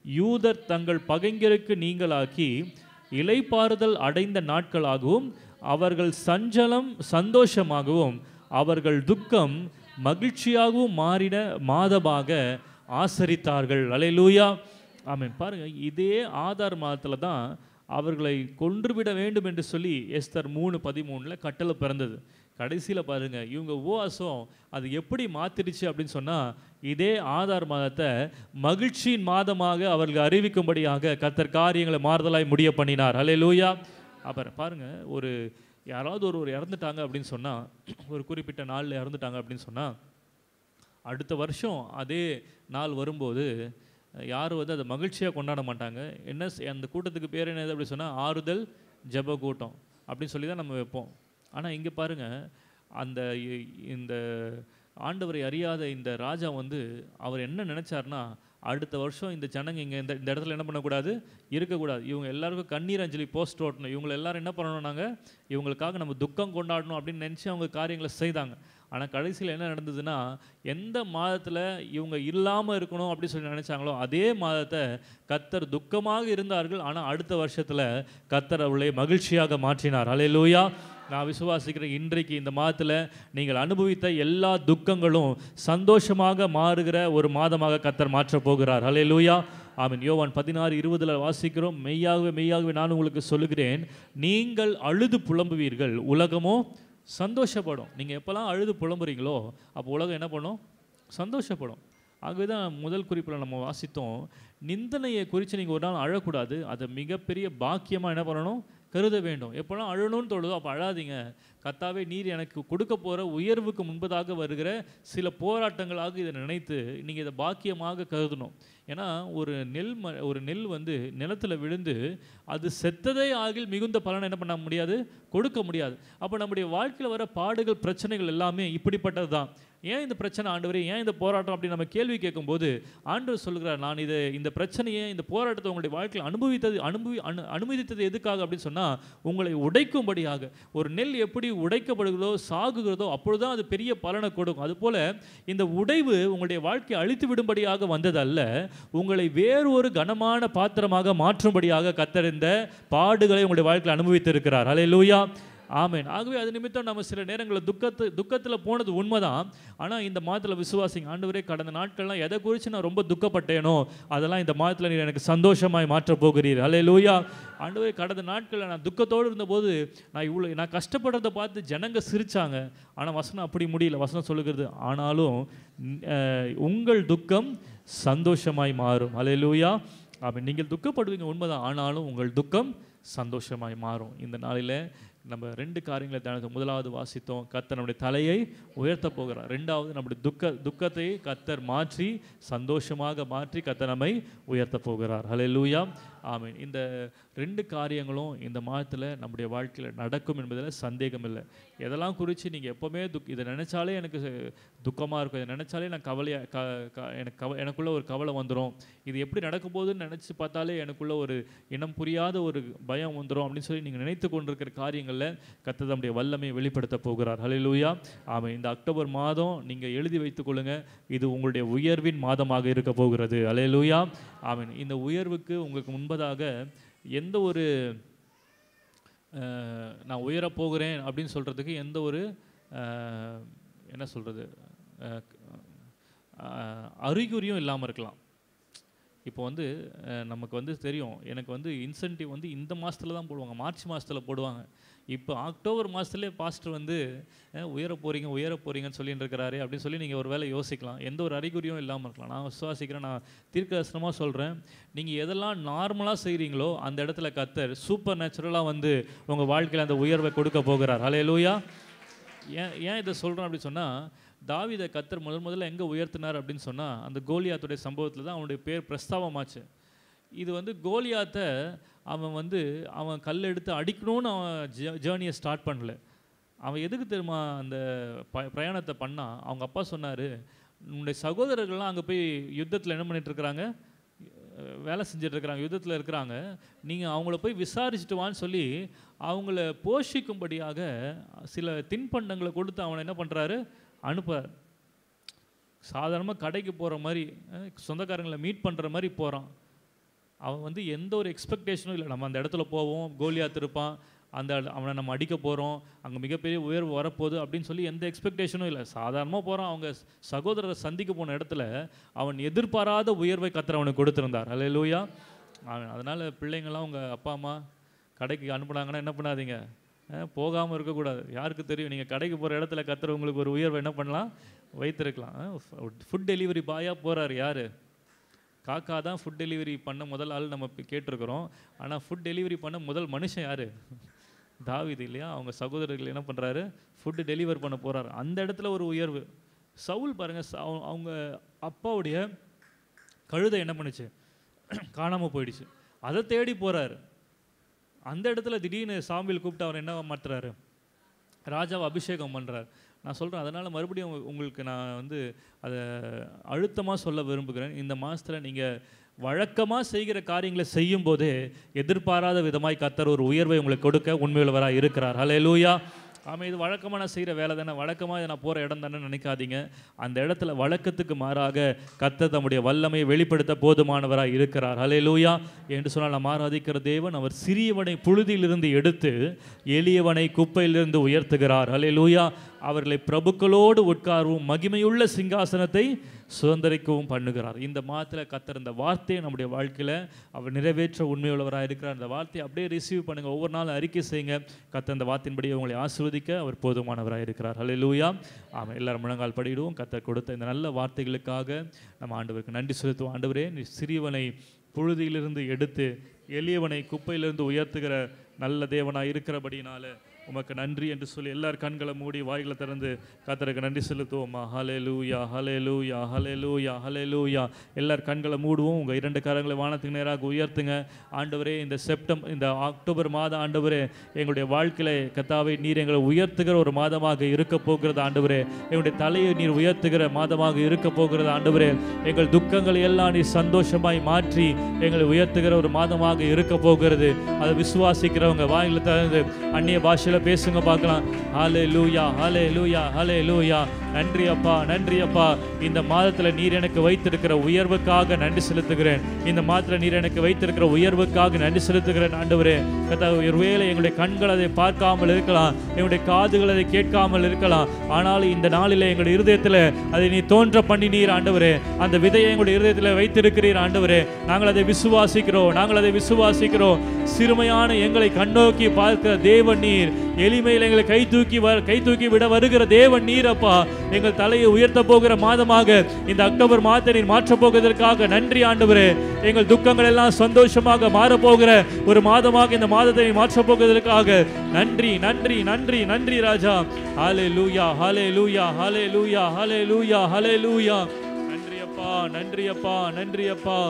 S1: யூதர் தங்கள் பகைஞருக்கு நீங்களாக்கி இலைப்பாறுதல் அடைந்த நாட்களாகவும் அவர்கள் சஞ்சலம் சந்தோஷமாகவும் அவர்கள் துக்கம் மகிழ்ச்சியாகவும் மாறின மாதமாக ஆசரித்தார்கள் அலையலூயா ஆமென் பாருங்க இதே ஆதார் மாதத்தில் தான் அவர்களை கொன்றுவிட வேண்டும் என்று சொல்லி எஸ்தர் மூணு பதிமூணில் கட்டளை பிறந்தது கடைசியில் பாருங்க இவங்க உபவாசம் அது எப்படி மாத்திருச்சு அப்படின்னு சொன்னால் இதே ஆதார் மாதத்தை மகிழ்ச்சியின் மாதமாக அவர்கள் அறிவிக்கும்படியாக கத்தர் காரியங்களை மாறுதலாய் முடிய பண்ணினார் ஹலே லூயா அப்புறம் பாருங்க ஒரு யாராவது ஒரு ஒரு இறந்துட்டாங்க அப்படின்னு சொன்னால் ஒரு குறிப்பிட்ட நாளில் இறந்துட்டாங்க அப்படின்னு சொன்னால் அடுத்த வருஷம் அதே நாள் வரும்போது யாரும் வந்து அதை மகிழ்ச்சியாக கொண்டாட மாட்டாங்க என்ன செ- அந்த கூட்டத்துக்கு பேர் என்னது அப்படி சொன்னால் ஆறுதல் ஜெப கூட்டம் அப்படின்னு சொல்லி தான் நம்ம வைப்போம் ஆனால் இங்கே பாருங்க அந்த இ- இந்த ஆண்டவரை அறியாத இந்த ராஜா வந்து அவர் என்ன நினைச்சாருன்னா அடுத்த வருஷம் இந்த ஜனங்க இங்கே இந்த இந்த இடத்துல என்ன பண்ணக்கூடாது இருக்கக்கூடாது இவங்க எல்லாருக்கும் கண்ணீர் அஞ்சலி போஸ்ட் ஓட்டணும் இவங்க எல்லாரும் என்ன பண்ணணும் நாங்கள் இவங்களுக்காக நம்ம துக்கம் கொண்டாடணும் அப்படின்னு நினச்சி அவங்க காரியங்களை செய்தாங்க ஆனால் கடைசியில் என்ன நடந்ததுன்னா எந்த மாதத்தில் இவங்க இல்லாமல் இருக்கணும் அப்படின்னு சொல்லி நினைச்சாங்களோ அதே மாதத்தை கத்தர் துக்கமாக இருந்தார்கள் ஆனால் அடுத்த வருஷத்தில் கத்தர் அவளை மகிழ்ச்சியாக மாற்றினார் அலையலூயா நான் விசுவாசிக்கிறேன் இன்றைக்கு இந்த மாதத்தில் நீங்கள் அனுபவித்த எல்லா துக்கங்களும் சந்தோஷமாக மாறுகிற ஒரு மாதமாக கத்தர் மாற்றப் போகிறார் ஹalleluya ஆமென் யோவான் பதினாறு இருபதுல வாசிக்கிறோம் மெய்யாகவே மெய்யாகவே நான் உங்களுக்கு சொல்லுகிறேன் நீங்கள் அழுது புலம்புவீர்கள் உலகமோ சந்தோஷப்படும் நீங்கள் எப்போல்லாம் அழுது புலம்புறீங்களோ அப்போ உலகம் என்ன பண்ணும் சந்தோஷப்படும் ஆகவே தான் முதல் குறிப்பில் நம்ம வாசித்தோம் நிந்தனையை குறித்து நீங்கள் ஒரு நாள் அழக்கூடாது அதை மிகப்பெரிய பாக்கியமாக என்ன பண்ணணும் கருத வேண்டும் எப்போல்லாம் அழணும்னு தோணுதோ அப்போ அழாதீங்க கத்தாவே நீர் எனக்கு கொடுக்க போகிற உயர்வுக்கு முன்பதாக வருகிற சில போராட்டங்களாக இதை நினைத்து நீங்கள் இதை பாக்கியமாக கருதணும் ஏன்னா ஒரு நெல் ம ஒரு நெல் வந்து நிலத்தில் விழுந்து அது செத்ததே ஆகில் மிகுந்த பலனை என்ன பண்ண முடியாது கொடுக்க முடியாது அப்போ நம்முடைய வாழ்க்கையில் வர பாடுகள் பிரச்சனைகள் எல்லாமே இப்படிப்பட்டது தான் ஏன் இந்த பிரச்சனை ஆண்டவரே ஏன் இந்த போராட்டம் அப்படி நம்ம கேள்வி கேட்கும்போது ஆண்டவர் சொல்லுகிறார் நான் இதை இந்த பிரச்சனையை இந்த போராட்டத்தை உங்களுடைய வாழ்க்கையில் அனுபவித்தது அனுபவி அனு அனுமதித்தது எதுக்காக அப்படின்னு சொன்னால் உங்களை உடைக்கும்படியாக ஒரு நெல் எப்படி உடைக்கப்படுகிறதோ சாகுகிறதோ அப்பொழுதுதான் அது பெரிய பலனை கொடுக்கும் அதுபோல இந்த உடைவு உங்களுடைய வாழ்க்கையை அழித்து விடும்படியாக வந்ததல்ல உங்களை வேறு ஒரு கனமான பாத்திரமாக மாற்றும்படியாக கத்தறிந்த பாடுகளை உங்களுடைய வாழ்க்கையில் அனுபவித்திருக்கிறார் ஹalleluya ஆமென் ஆகவே அது நிமித்தம் நம்ம சில நேரங்களில் துக்கத்து துக்கத்தில் போனது உண்மைதான் ஆனால் இந்த மாதத்தில் விசுவாசிங்க ஆண்டவரே கடந்த நாட்கள்லாம் எதை குறித்து நான் ரொம்ப துக்கப்பட்டேனோ அதெல்லாம் இந்த மாதத்தில் நீர் எனக்கு சந்தோஷமாய் மாற்றப் போகிறீர் அல்லே லூயா ஆண்டவரே கடந்த நாட்களில் நான் துக்கத்தோடு இருந்தபோது நான் இவ்வளோ நான் கஷ்டப்படுறதை பார்த்து ஜனங்க சிரிச்சாங்க ஆனால் வசனம் அப்படி முடியல வசனம் சொல்லுகிறது ஆனாலும் ம், அஹ், உங்கள் துக்கம் சந்தோஷமாய் மாறும் அல்லே லூயா அப்போ நீங்கள் துக்கப்படுவீங்க உண்மைதான் ஆனாலும் உங்கள் துக்கம் சந்தோஷமாய் மாறும் இந்த நாளில் நம்ம ரெண்டு காரியங்களை தியானித்தோம் முதலாவது வாசித்தோம் கத்தர் நம்முடைய தலையை உயர்த்த போகிறார் ரெண்டாவது நம்முடைய துக்க துக்கத்தை கத்தர் மாற்றி சந்தோஷமாக மாற்றி கத்தர் நம்மை உயர்த்த போகிறார் ஹalleluya ஆமென் இந்த ரெண்டு காரியங்களும் இந்த மாதத்தில் நம்முடைய வாழ்க்கையில் நடக்கும் என்பதில் சந்தேகம் இல்லை எதெல்லாம் குறித்து நீங்கள் எப்போவுமே துக் இதை நினச்சாலே எனக்கு துக்கமாக இருக்கும் இதை நினச்சாலே நான் கவலையாக க க- எனக்கு கவ எனக்குள்ள ஒரு கவலை வந்துடும் இது எப்படி நடக்க போகுதுன்னு நினச்சி பார்த்தாலே எனக்குள்ள ஒரு இனம் புரியாத ஒரு பயம் வந்துடும் அப்படின்னு சொல்லி நீங்கள் நினைத்து கொண்டிருக்கிற காரியங்களில் கர்த்தர் தம்முடைய வல்லமை வெளிப்படுத்த போகிறார் ஹalleluya ஆமாம் இந்த அக்டோபர் மாதம் நீங்கள் எழுதி வைத்துக் கொள்ளுங்க இது உங்களுடைய உயர்வின் மாதமாக இருக்க போகிறது ஹalleluya ஆமென் இந்த உயர்வுக்கு உங்களுக்கு முன்பதாக எந்த ஒரு அஹ், நான் உயரப் போகிறேன் அப்படின்னு சொல்கிறதுக்கு எந்த ஒரு அஹ், என்ன சொல்கிறது அறிகுறியும் இல்லாமல் இருக்கலாம் இப்போ வந்து அஹ், நமக்கு வந்து தெரியும் எனக்கு வந்து இன்சென்டிவ் வந்து இந்த மாதத்துல தான் போடுவாங்க மார்ச் மாதத்தில் போடுவாங்க இப்போ அக்டோபர் மாதத்துலேயே பாஸ்டர் வந்து அஹ், உயர போகிறீங்க உயர போகிறீங்கன்னு சொல்லிட்டு இருக்கிறாரு அப்படின்னு சொல்லி நீங்கள் ஒரு வேளை யோசிக்கலாம் எந்த ஒரு அறிகுறியும் இல்லாமல் இருக்கலாம் நான் விசுவாசிக்கிறேன் நான் தீர்க்கதரிசனமாக சொல்கிறேன் நீங்கள் எதெல்லாம் நார்மலாக செய்கிறீங்களோ அந்த இடத்துல கத்தர் சூப்பர் நேச்சுரலாக வந்து உங்கள் வாழ்க்கையில் அந்த உயர்வை கொடுக்க போகிறார் ஹலே லூயா ஏன் ஏன் இதை சொல்கிறேன் அப்படின்னு சொன்னால் தாவீதை கத்தர் முதல் முதல்ல எங்கே உயர்த்தினார் அப்படின்னு சொன்னால் அந்த கோலியாத்துடைய சம்பவத்தில் தான் அவனுடைய பேர் பிரஸ்தாபமாச்சு இது வந்து கோலியாத்தை அவன் வந்து அவன் கல் எடுத்து அடிக்கணும்னு அவன் ஜேர்னியை ஸ்டார்ட் பண்ணல அவன் எதுக்கு தெரியுமா அந்த ப பிரயாணத்தை பண்ணான் அவங்க அப்பா சொன்னார் உன்னுடைய சகோதரர்கள்லாம் அங்கே போய் யுத்தத்தில் என்ன பண்ணிட்டு இருக்கிறாங்க அஹ் வேலை செஞ்சுட்டு இருக்கிறாங்க யுத்தத்தில் இருக்கிறாங்க நீங்கள் அவங்கள போய் விசாரிச்சுட்டு வான்னு சொல்லி அவங்கள போஷிக்கும்படியாக சில தின்பண்டங்களை கொடுத்து அவனை என்ன பண்ணுறாரு அனுப்புறார் சாதாரணமாக கடைக்கு போகிற மாதிரி அஹ் சொந்தக்காரங்களை மீட் பண்ணுற மாதிரி போகிறான் அவன் வந்து எந்த ஒரு எக்ஸ்பெக்டேஷனும் இல்லை நம்ம அந்த இடத்துல போவோம் கோலியாத் இருப்பான் அந்த இட- அவனை நம்ம அடிக்க போகிறோம் அங்கே மிகப்பெரிய உயர்வு வரப்போகுது அப்படின்னு சொல்லி எந்த எக்ஸ்பெக்டேஷனும் இல்லை சாதாரணமாக போகிறான் அவங்க சகோதரரை சந்திக்க போன இடத்துல அவன் எதிர்பாராத உயர்வை கத்தர் அவனுக்கு கொடுத்திருந்தார் அல்ல லூயா அவன் அதனால் பிள்ளைங்கள்லாம் உங்கள் அப்பா அம்மா கடைக்கு அனுப்புனாங்கன்னா என்ன பண்ணாதீங்க போகாமல் இருக்கக்கூடாது யாருக்கு தெரியும் நீங்கள் கடைக்கு போகிற இடத்துல கத்தர் உங்களுக்கு ஒரு உயர்வை என்ன பண்ணலாம் வைத்திருக்கலாம் ஃபுட் டெலிவரி பாயாக போகிறார் யார் காக்கா தான் ஃபுட் டெலிவரி பண்ண முதல் ஆள் நம்ம இப்ப கேட்டிருக்கிறோம் ஆனால் ஃபுட் டெலிவரி பண்ண முதல் மனுஷன் யார் தாவீது இல்லையா அவங்க சகோதரர்கள் என்ன பண்ணுறாரு ஃபுட்டு டெலிவர் பண்ண போகிறாரு அந்த இடத்துல ஒரு உயர்வு சவுல் பாருங்க ச- அவங்க- அவங்க அப்பாவுடைய கழுதை என்ன பண்ணுச்சு காணாமல் போயிடுச்சு அதை தேடி போகிறாரு அந்த இடத்துல திடீர்னு சாமியில் கூப்பிட்டு அவர் என்ன மாத்துறாரு ராஜாவை அபிஷேகம் பண்றார் நான் சொல்கிறேன் அதனால் மறுபடியும் உங்க- உங்களுக்கு நான் வந்து அதை அழுத்தமாக சொல்ல விரும்புகிறேன் இந்த மாதத்தில் நீங்கள் வழக்கமாக செய்கிற காரியங்களை செய்யும் போதே எதிர்பாராத விதமாய் கத்தர் ஒரு உயர்வை உங்களுக்கு கொடுக்க உண்மையுள்ளவராக இருக்கிறார் ஹலே லூயா ஆமாம் இது வழக்கமாக நான் செய்கிற வேலை தானே வழக்கமாக நான் போகிற இடம் தானே நினைக்காதீங்க அந்த இடத்துல வழக்கத்துக்கு மாறாக கத்தர் தம்முடைய வல்லமையை வெளிப்படுத்த போதுமானவராக இருக்கிறார் ஹலே லூயா என்று சொன்னால் நாம் ஆராதிக்கிற தேவன் அவர் சிறியவனை புழுதியிலிருந்து எடுத்து எளியவனை குப்பையிலிருந்து உயர்த்துகிறார் ஹலே லூயா அவர்களை பிரபுக்களோடு உட்காரவும் மகிமையுள்ள சிங்காசனத்தை சுதந்திரிக்கவும் பண்ணுகிறார் இந்த மாதத்தில் கத்தர் இந்த வார்த்தையை நம்முடைய வாழ்க்கையில் அவர் நிறைவேற்ற உண்மையுள்ளவராக இருக்கிறார் அந்த வார்த்தையை அப்படியே ரிசீவ் பண்ணுங்கள் ஒவ்வொரு நாளும் அறிக்கை செய்யுங்க கத்தர் இந்த வார்த்தையின்படி உங்களை ஆசீர்வதிக்க அவர் போதுமானவராக இருக்கிறார் ஹலே லூயா ஆமாம் எல்லாரும் முழங்கால் படியிடுவோம் கத்தர் கொடுத்த இந்த நல்ல வார்த்தைகளுக்காக நம்ம ஆண்டவருக்கு நன்றி செலுத்துவோம் ஆண்டவரே நீ சிறியவனை புழுதியிலிருந்து எடுத்து எளியவனை குப்பையிலிருந்து உயர்த்துகிற நல்ல தேவனாக இருக்கிறபடினால உமக்கு நன்றி என்று சொல்லி எல்லார் கண்களை மூடி வாய்களை திறந்து கத்தருக்கு நன்றி செலுத்துவோமா ஹலே லூயா ஹலே லூயா ஹலே லூயா ஹலே லூயா எல்லார் கண்களை மூடுவோம் உங்கள் இரண்டு கரங்களை வானத்துக்கு நேராக உயர்த்துங்க ஆண்டவரே இந்த செப்டம் இந்த அக்டோபர் மாதம் ஆண்டவரே எங்களுடைய வாழ்க்கையில கத்தாவை நீர் எங்களை உயர்த்துகிற ஒரு மாதமாக இருக்க போகிறது ஆண்டவரே எங்களுடைய தலையை நீர் உயர்த்துகிற மாதமாக இருக்க போகிறது ஆண்டவரே எங்கள் துக்கங்களை எல்லாம் நீர் சந்தோஷமாய் மாற்றி எங்களை உயர்த்துகிற ஒரு மாதமாக இருக்க போகிறது அதை விசுவாசிக்கிறவங்க வாயில திறந்து அந்நிய பாஷையில பேசுங்க பார்க்கலாம் ஹாலே லூயா ஹாலே லூயா ஹாலே லூயா நன்றி அப்பா நன்றி அப்பா இந்த மாதத்துல நீர் எனக்கு வைத்திருக்கிற உயர்வுக்காக நன்றி செலுத்துகிறேன் இந்த மாதத்துல நீர் எனக்கு வைத்திருக்கிற உயர்வுக்காக நன்றி செலுத்துகிறேன் ஆண்டவரே கர்த்தா, ஒருவேளை எங்களுடைய கண்கள் அதை பார்க்காமல் இருக்கலாம் எங்களுடைய காதுகள் அதை கேட்காமல் இருக்கலாம் ஆனால் இந்த நாளில் எங்களுடைய இருதயத்தில் அதை நீ தோன்ற பண்ணி நீர் ஆண்டவரே அந்த விதையை எங்களுடைய இருதயத்தில் வைத்திருக்கிறீர் ஆண்டவரே நாங்கள் அதை விசுவாசிக்கிறோம் நாங்கள் அதை விசுவாசிக்கிறோம் சிறுமையான எங்களை கண்ணோக்கி பார்க்கிற தேவன் நீர் எளிமையில் எங்களை கை தூக்கி வ கை தூக்கி விட வருகிற தேவன் நீர் அப்பா எங்கள் தலையை உயர்த்த போகிற மாதமாக இந்த அக்டோபர் மாதத்தை நீர் மாற்றப் போவதற்காக நன்றி ஆண்டவரே எங்கள் துக்கங்கள் எல்லாம் சந்தோஷமாக மாறப்போகிற ஒரு மாதமாக இந்த மாதத்தை நீர் மாற்றப் போவதற்காக நன்றி நன்றி நன்றி நன்றி ராஜா ஹாலே லூயா ஹாலே லூயா ஹாலே லூயா ஹாலே லூயா ஹாலே லூயா நன்றி அப்பா நன்றி அப்பா நன்றி அப்பா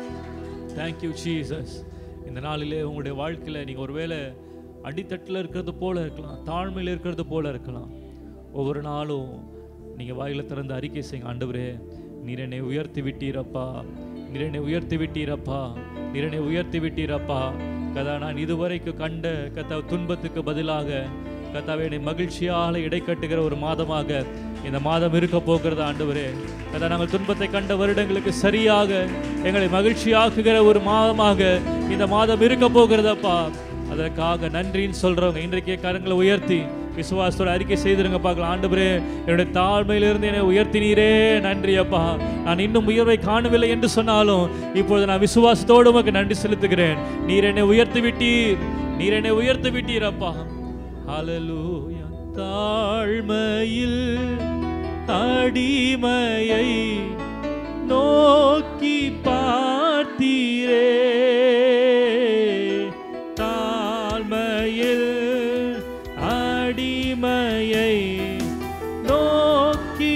S1: தேங்க்யூ ஜீசஸ் இந்த நாளிலே உங்களுடைய வாழ்க்கையில் நீங்கள் ஒருவேளை அடித்தட்டில் இருக்கிறது போல இருக்கலாம் தாழ்மையில் இருக்கிறது போல இருக்கலாம் ஒவ்வொரு நாளும் நீங்கள் வாயில திறந்து அறிக்கை செய்யுங்க ஆண்டவரே நீர் என்னை உயர்த்தி விட்டீரப்பா நீர் என்னை உயர்த்தி விட்டீரப்பா நீர் என்னை உயர்த்தி விட்டீரப்பா கதா நான் இதுவரைக்கும் கண்ட கதா துன்பத்துக்கு பதிலாக கத்தாவே என்னை மகிழ்ச்சியால் இடை கட்டுகிற ஒரு மாதமாக இந்த மாதம் இருக்க போகிறது ஆண்டவரே கதா நாங்கள் துன்பத்தை கண்ட வருடங்களுக்கு சரியாக எங்களை மகிழ்ச்சியாக்குகிற ஒரு மாதமாக இந்த மாதம் இருக்க போகிறதப்பா அதற்காக நன்றின்னு சொல்றவங்க இன்றைக்கே கரங்களை உயர்த்தி விசுவாசத்தோட அறிக்கை செய்திருங்க பார்க்கலாம் ஆண்டவரே என்னுடைய தாழ்மையிலிருந்து என்னை உயர்த்தினீரே நன்றி அப்பா நான் இன்னும் உயர்வை காணவில்லை என்று சொன்னாலும் இப்பொழுது நான் விசுவாசத்தோடு உமக்கு நன்றி செலுத்துகிறேன் நீர் என்னை உயர்த்தி விட்டீர் நீர் என்னை உயர்த்தி விட்டீர் அப்பா ஹalleluya தாழ்மையில் அடிமையை நோக்கி பார்த்தீரே தாழ்மையில் அடிமையை நோக்கி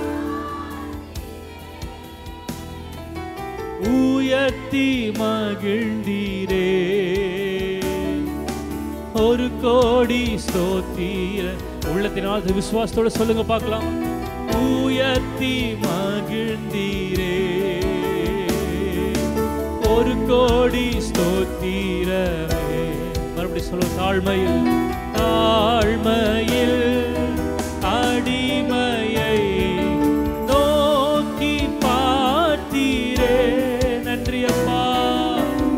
S1: உயர்த்தி மகிழ்ந்தீரே ஒரு கோடி ஸ்தோத்திர உள்ளத்தினால் விசுவாசத்தோட சொல்லுங்க பார்க்கலாம் உயர்த்தி மகிழ்ந்தீரே ஒரு கோடி ஸ்தோத்திரமே மறுபடியும் சொல்லுங்க தாழ்மையில் தாழ்மையில் அடிமையை நோக்கி பார்த்தீரே நன்றி அப்பா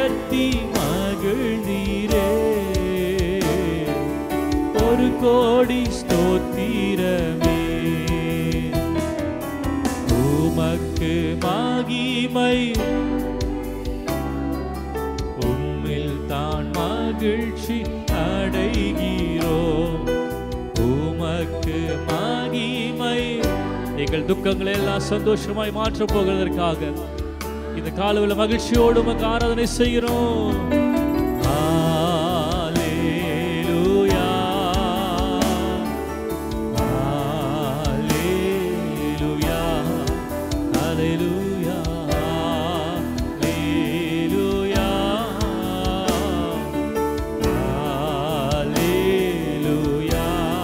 S1: உயர்த்தி மகிழ்ந்தீரே ஒரு கோடி ஸ்தோத்திரமே உமக்கு மகிமை உம்மில் தான் மகிழ்ச்சி அடைகிறோம் உமக்கு மகிமை எங்கள் துக்கங்களை எல்லாம் சந்தோஷமாய் மாற்றப் போகிறதற்காக இந்த காலவில் மகிழ்ச்சியோடு உமக்கு ஆராதனை செய்கிறோம் ஹalleluya ஹalleluya ஹalleluya ஹalleluya ஹalleluya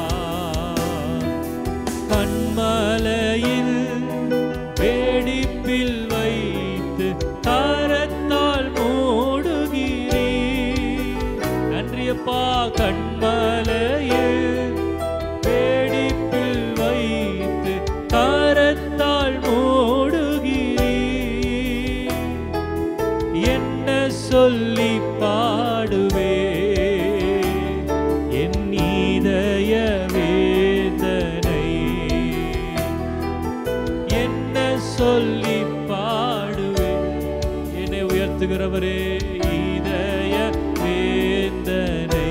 S1: கண்மலையில் வேடிப்பில் வைத்து கரத்தால் மூடுகிறீ நன்றியப்பா கண்மலையில் வேடிப்பில் வைத்து கரத்தால் மூடுகிறீ என்ன சொல்லி பாடுவே என் இதய வேதனை என்ன சொல்லி பாடுவே என்னை உயர்த்துகிறவரே இதய வேதனை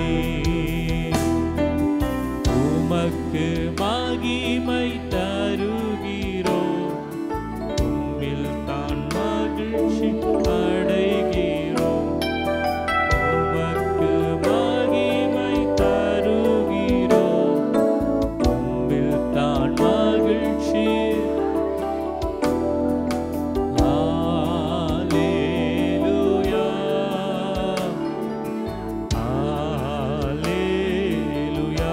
S1: உமக்கு மகிமை தருகிறோம் உம்மில் தான் மகிழ்ச்சி அடைகிறோம் உமக்கு மகிமை தருகிறோம் உம்மில் தான் மகிழ்ச்சி ஹalleluya ஹalleluya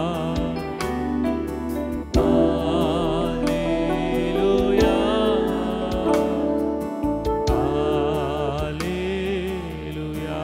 S1: ஹalleluya ஹalleluya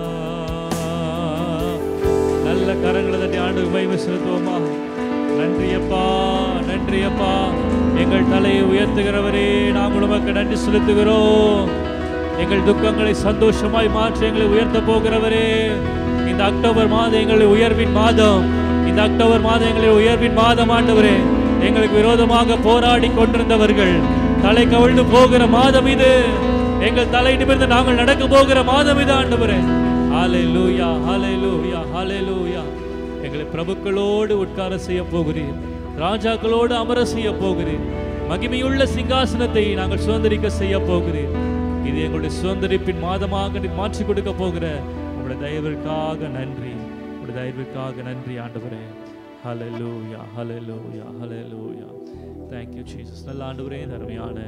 S1: நல்ல கரங்களை தட்டி ஆண்டுக்கு மகிமை செலுத்துவோமா நன்றி அப்பா நன்றி அப்பா எங்கள் தலையை உயர்த்துகிறவரே நாங்கள் உமக்கு நன்றி செலுத்துகிறோம் எங்கள் துக்கங்களை சந்தோஷமாய் மாற்றி எங்களை உயர்த்த போகிறவரே இந்த அக்டோபர் மாதம் எங்களை உயர்வின் மாதம் இந்த அக்டோபர் மாதம் எங்களை உயர்வின் மாதம் ஆண்டவரே எங்களுக்கு விரோதமாக போராடி கொண்டிருந்தவர்கள் தலை கவிழ்ந்து போகிற மாதம் இது எங்கள் தலை நிமிர்ந்து நாங்கள் நடக்க போகிற மாதம் இது ஆண்டவரே ஹalleluya ஹalleluya ஹalleluya எங்களை பிரபுக்களோடு உட்கார செய்ய போகிறீர் ராஜாக்களோடு அமர செய்ய போகிறீர் மகிமையுள்ள சிங்காசனத்தை நாங்கள் சுதந்திரிக்க செய்ய போகிறீர் இது எங்களுடைய சுதந்திரிப்பின் மாதமாக நீர் மாற்றி கொடுக்க போகிற உங்களுடைய தயவிற்காக நன்றி உங்களுடைய தயவிற்காக நன்றி ஆண்டவரே ஹalleluya ஹalleluya ஹalleluya thank you jesus நல்ல ஆண்டவரே இந்த அருமையான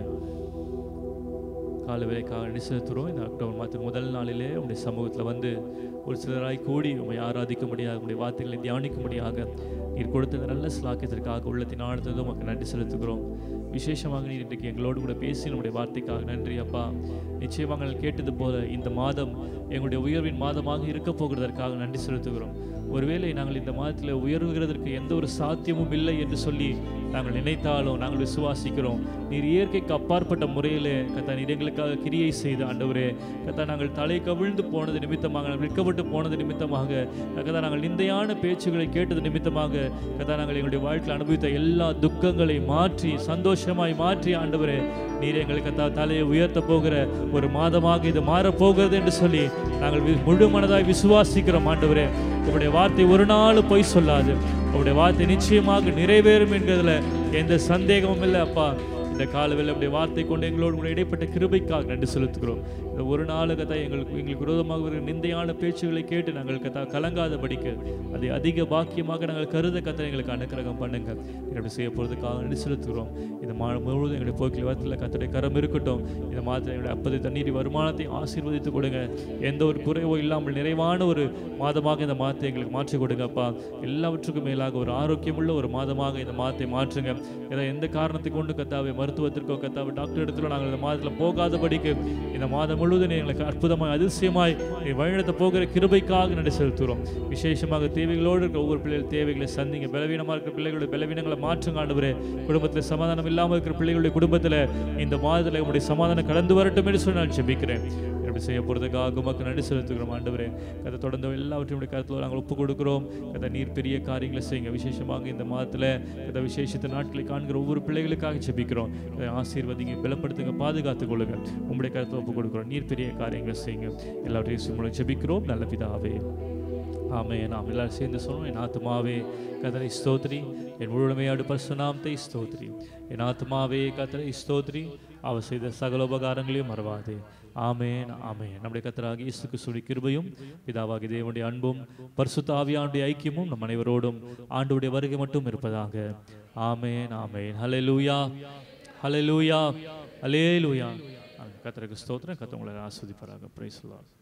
S1: கால வேலைக்காக நன்றி செலுத்துகிறோம் இந்த அக்டோபர் மாதத்தின் முதல் நாளிலே உங்களுடைய சமூகத்தில் வந்து ஒரு சிலராய் கூடி உண்மை ஆராதிக்க முடியாது உங்களுடைய வார்த்தைகளை தியானிக்க முடியாக நீர் கொடுத்த இந்த நல்ல ஸ்லாக்கியத்திற்காக உள்ளத்தின் ஆழ்த்ததும் உமக்கு நன்றி செலுத்துகிறோம் விசேஷமாக நீர் இன்றைக்கு எங்களோடு கூட பேசி நம்முடைய வார்த்தைக்காக நன்றி அப்பா நிச்சயமாக நாங்கள் கேட்டது போல இந்த மாதம் எங்களுடைய உயர்வின் மாதமாக இருக்க போகிறதற்காக நன்றி செலுத்துகிறோம் ஒருவேளை நாங்கள் இந்த மாதத்தில் உயர்வுகிறதற்கு எந்த ஒரு சாத்தியமும் இல்லை என்று சொல்லி நாங்கள் நினைத்தாலும் நாங்கள் விசுவாசிக்கிறோம் நீர் இயற்கைக்கு அப்பாற்பட்ட முறையில் கத்தா நீர் எங்களுக்காக கிரியை செய்து ஆண்டவரே கத்தா நாங்கள் தலை கவிழ்ந்து போனது நிமித்தமாக நாங்கள் விற்கப்பட்டு போனது நிமித்தமாக கத்தா நாங்கள் நிந்தையான பேச்சுகளை கேட்டது நிமித்தமாக கத்தா நாங்கள் எங்களுடைய வாழ்க்கையில் அனுபவித்த எல்லா துக்கங்களை மாற்றி சந்தோஷமாய் மாற்றி ஆண்டவரே நீர் எங்களுக்கு கத்தா தலையை உயர்த்த போகிற ஒரு மாதமாக இது மாறப்போகிறது என்று சொல்லி நாங்கள் வி- முழு மனதாய் விசுவாசிக்கிறோம் ஆண்டவரே உங்களுடைய வார்த்தை ஒரு நாள் பொய் சொல்லாது உங்களுடைய வார்த்தை நிச்சயமாக நிறைவேறும் என்கிறதுல எந்த சந்தேகமும் இல்லை அப்பா இந்த காலவில் உடைய வார்த்தை கொண்டு எங்களோடு கூட இடைப்பட்ட கிருபைக்காக நன்றி செலுத்துகிறோம் இந்த ஒரு நாள் கதா எங்களுக்கு எங்களுக்கு விரோதமாக வருகிற நிந்தையான பேச்சுகளை கேட்டு நாங்கள் கதா கலங்காதபடிக்கு அதை அதிக பாக்கியமாக நாங்கள் கருத கதை எங்களுக்கு அனுக்கிரகம் பண்ணுங்க இப்படி செய்ய போகிறதுக்காக நன்றி செலுத்துகிறோம் இந்த மா முழுவதும் எங்களுடைய போக்கில் வாரத்தில் கத்தடைய கரம் இருக்கட்டும் இந்த மாதத்தில் எங்களுடைய அப்பதை தண்ணீர் வருமானத்தை ஆசீர்வதித்து கொடுங்க எந்த ஒரு குறைவோ இல்லாமல் நிறைவான ஒரு மாதமாக இந்த மாதத்தை எங்களுக்கு மாற்றி கொடுங்கப்பா எல்லாவற்றுக்கும் மேலாக ஒரு ஆரோக்கியமுள்ள ஒரு மாதமாக இந்த மாதத்தை மாற்றுங்க ஏதோ எந்த காரணத்தை கொண்டு கத்தாவை மருத்துவத்திற்கோ கத்தாவை டாக்டர் இடத்திலோ நாங்கள் இந்த மாதத்தில் போகாதபடிக்கு இந்த மாதம் முழுவதும் நீ எங்களுக்கு அற்புதமாய் அதிசயமாய் நீ வழிநடத்த போகிற கிருபைக்காக நன்றி செலுத்துகிறோம் விசேஷமாக தேவைகளோடு இருக்கிற ஒவ்வொரு பிள்ளைகள் தேவைகளை சந்திங்க பலவீனமாக இருக்கிற பிள்ளைகளுடைய பலவீனங்களை மாற்றுங்க ஆண்டவரே குடும்பத்தில் சமாதானம் இல்லாமல் இருக்கிற பிள்ளைகளுடைய குடும்பத்தில் இந்த மாதத்தில் உங்களுடைய சமாதானம் கடந்து வரட்டும் என்று சொல்லி நான் ஜெபிக்கிறேன் எப்படி செய்ய போகிறதுக்காக உமக்கு நன்றி செலுத்துகிறோம் ஆண்டவரே கதை தொடர்ந்து எல்லாவற்றையும் உடைய கருத்தில் நாங்கள் ஒப்பு கொடுக்கிறோம் கதை நீர் பெரிய காரியங்களை செய்யுங்க விசேஷமாக இந்த மாதத்தில் கதை விசேஷத்த நாட்களை காண்கிற ஒவ்வொரு பிள்ளைகளுக்காக ஜெபிக்கிறோம் கதை ஆசீர்வதிங்க பலப்படுத்துங்க பாதுகாத்துக் கொள்ளுங்க உங்களுடைய கருத்தில் ஒப்பு கொடுக்கிறோம் நீர் பெரிய காரியங்களை செய்யுங்க எல்லாவற்றையும் சும்மா ஜெபிக்கிறோம் நல்ல பிதாவே ஆமே நாம் எல்லாரும் சேர்ந்து சொல்லுவோம் என் ஆத்மாவே கதரை ஸ்தோத்ரி என் முழுமையாடு பரிசுநாமத்தை ஸ்தோத்ரி என் ஆத்மாவே கதரை ஸ்தோத்ரி அவர் செய்த சகல உபகாரங்களையும் மறவாதே ஆமேன் ஆமேன் நம்முடைய கத்தராகி இயேசுக்கு சுடி கிருபையும் பிதாவாகி தேவனுடைய அன்பும் பரிசுத்த ஆவியானுடைய ஐக்கியமும் நம் அனைவரோடும் ஆண்டுடைய வருகை மட்டும் இருப்பதாக ஆமேன் ஆமேன் ஹalleluya ஹalleluya ஹalleluya கத்தருக்கு ஸ்தோத்திரம் கத்த உங்களை ஆஸ்வதிப்பாராக பிரைஸ் லார்ட்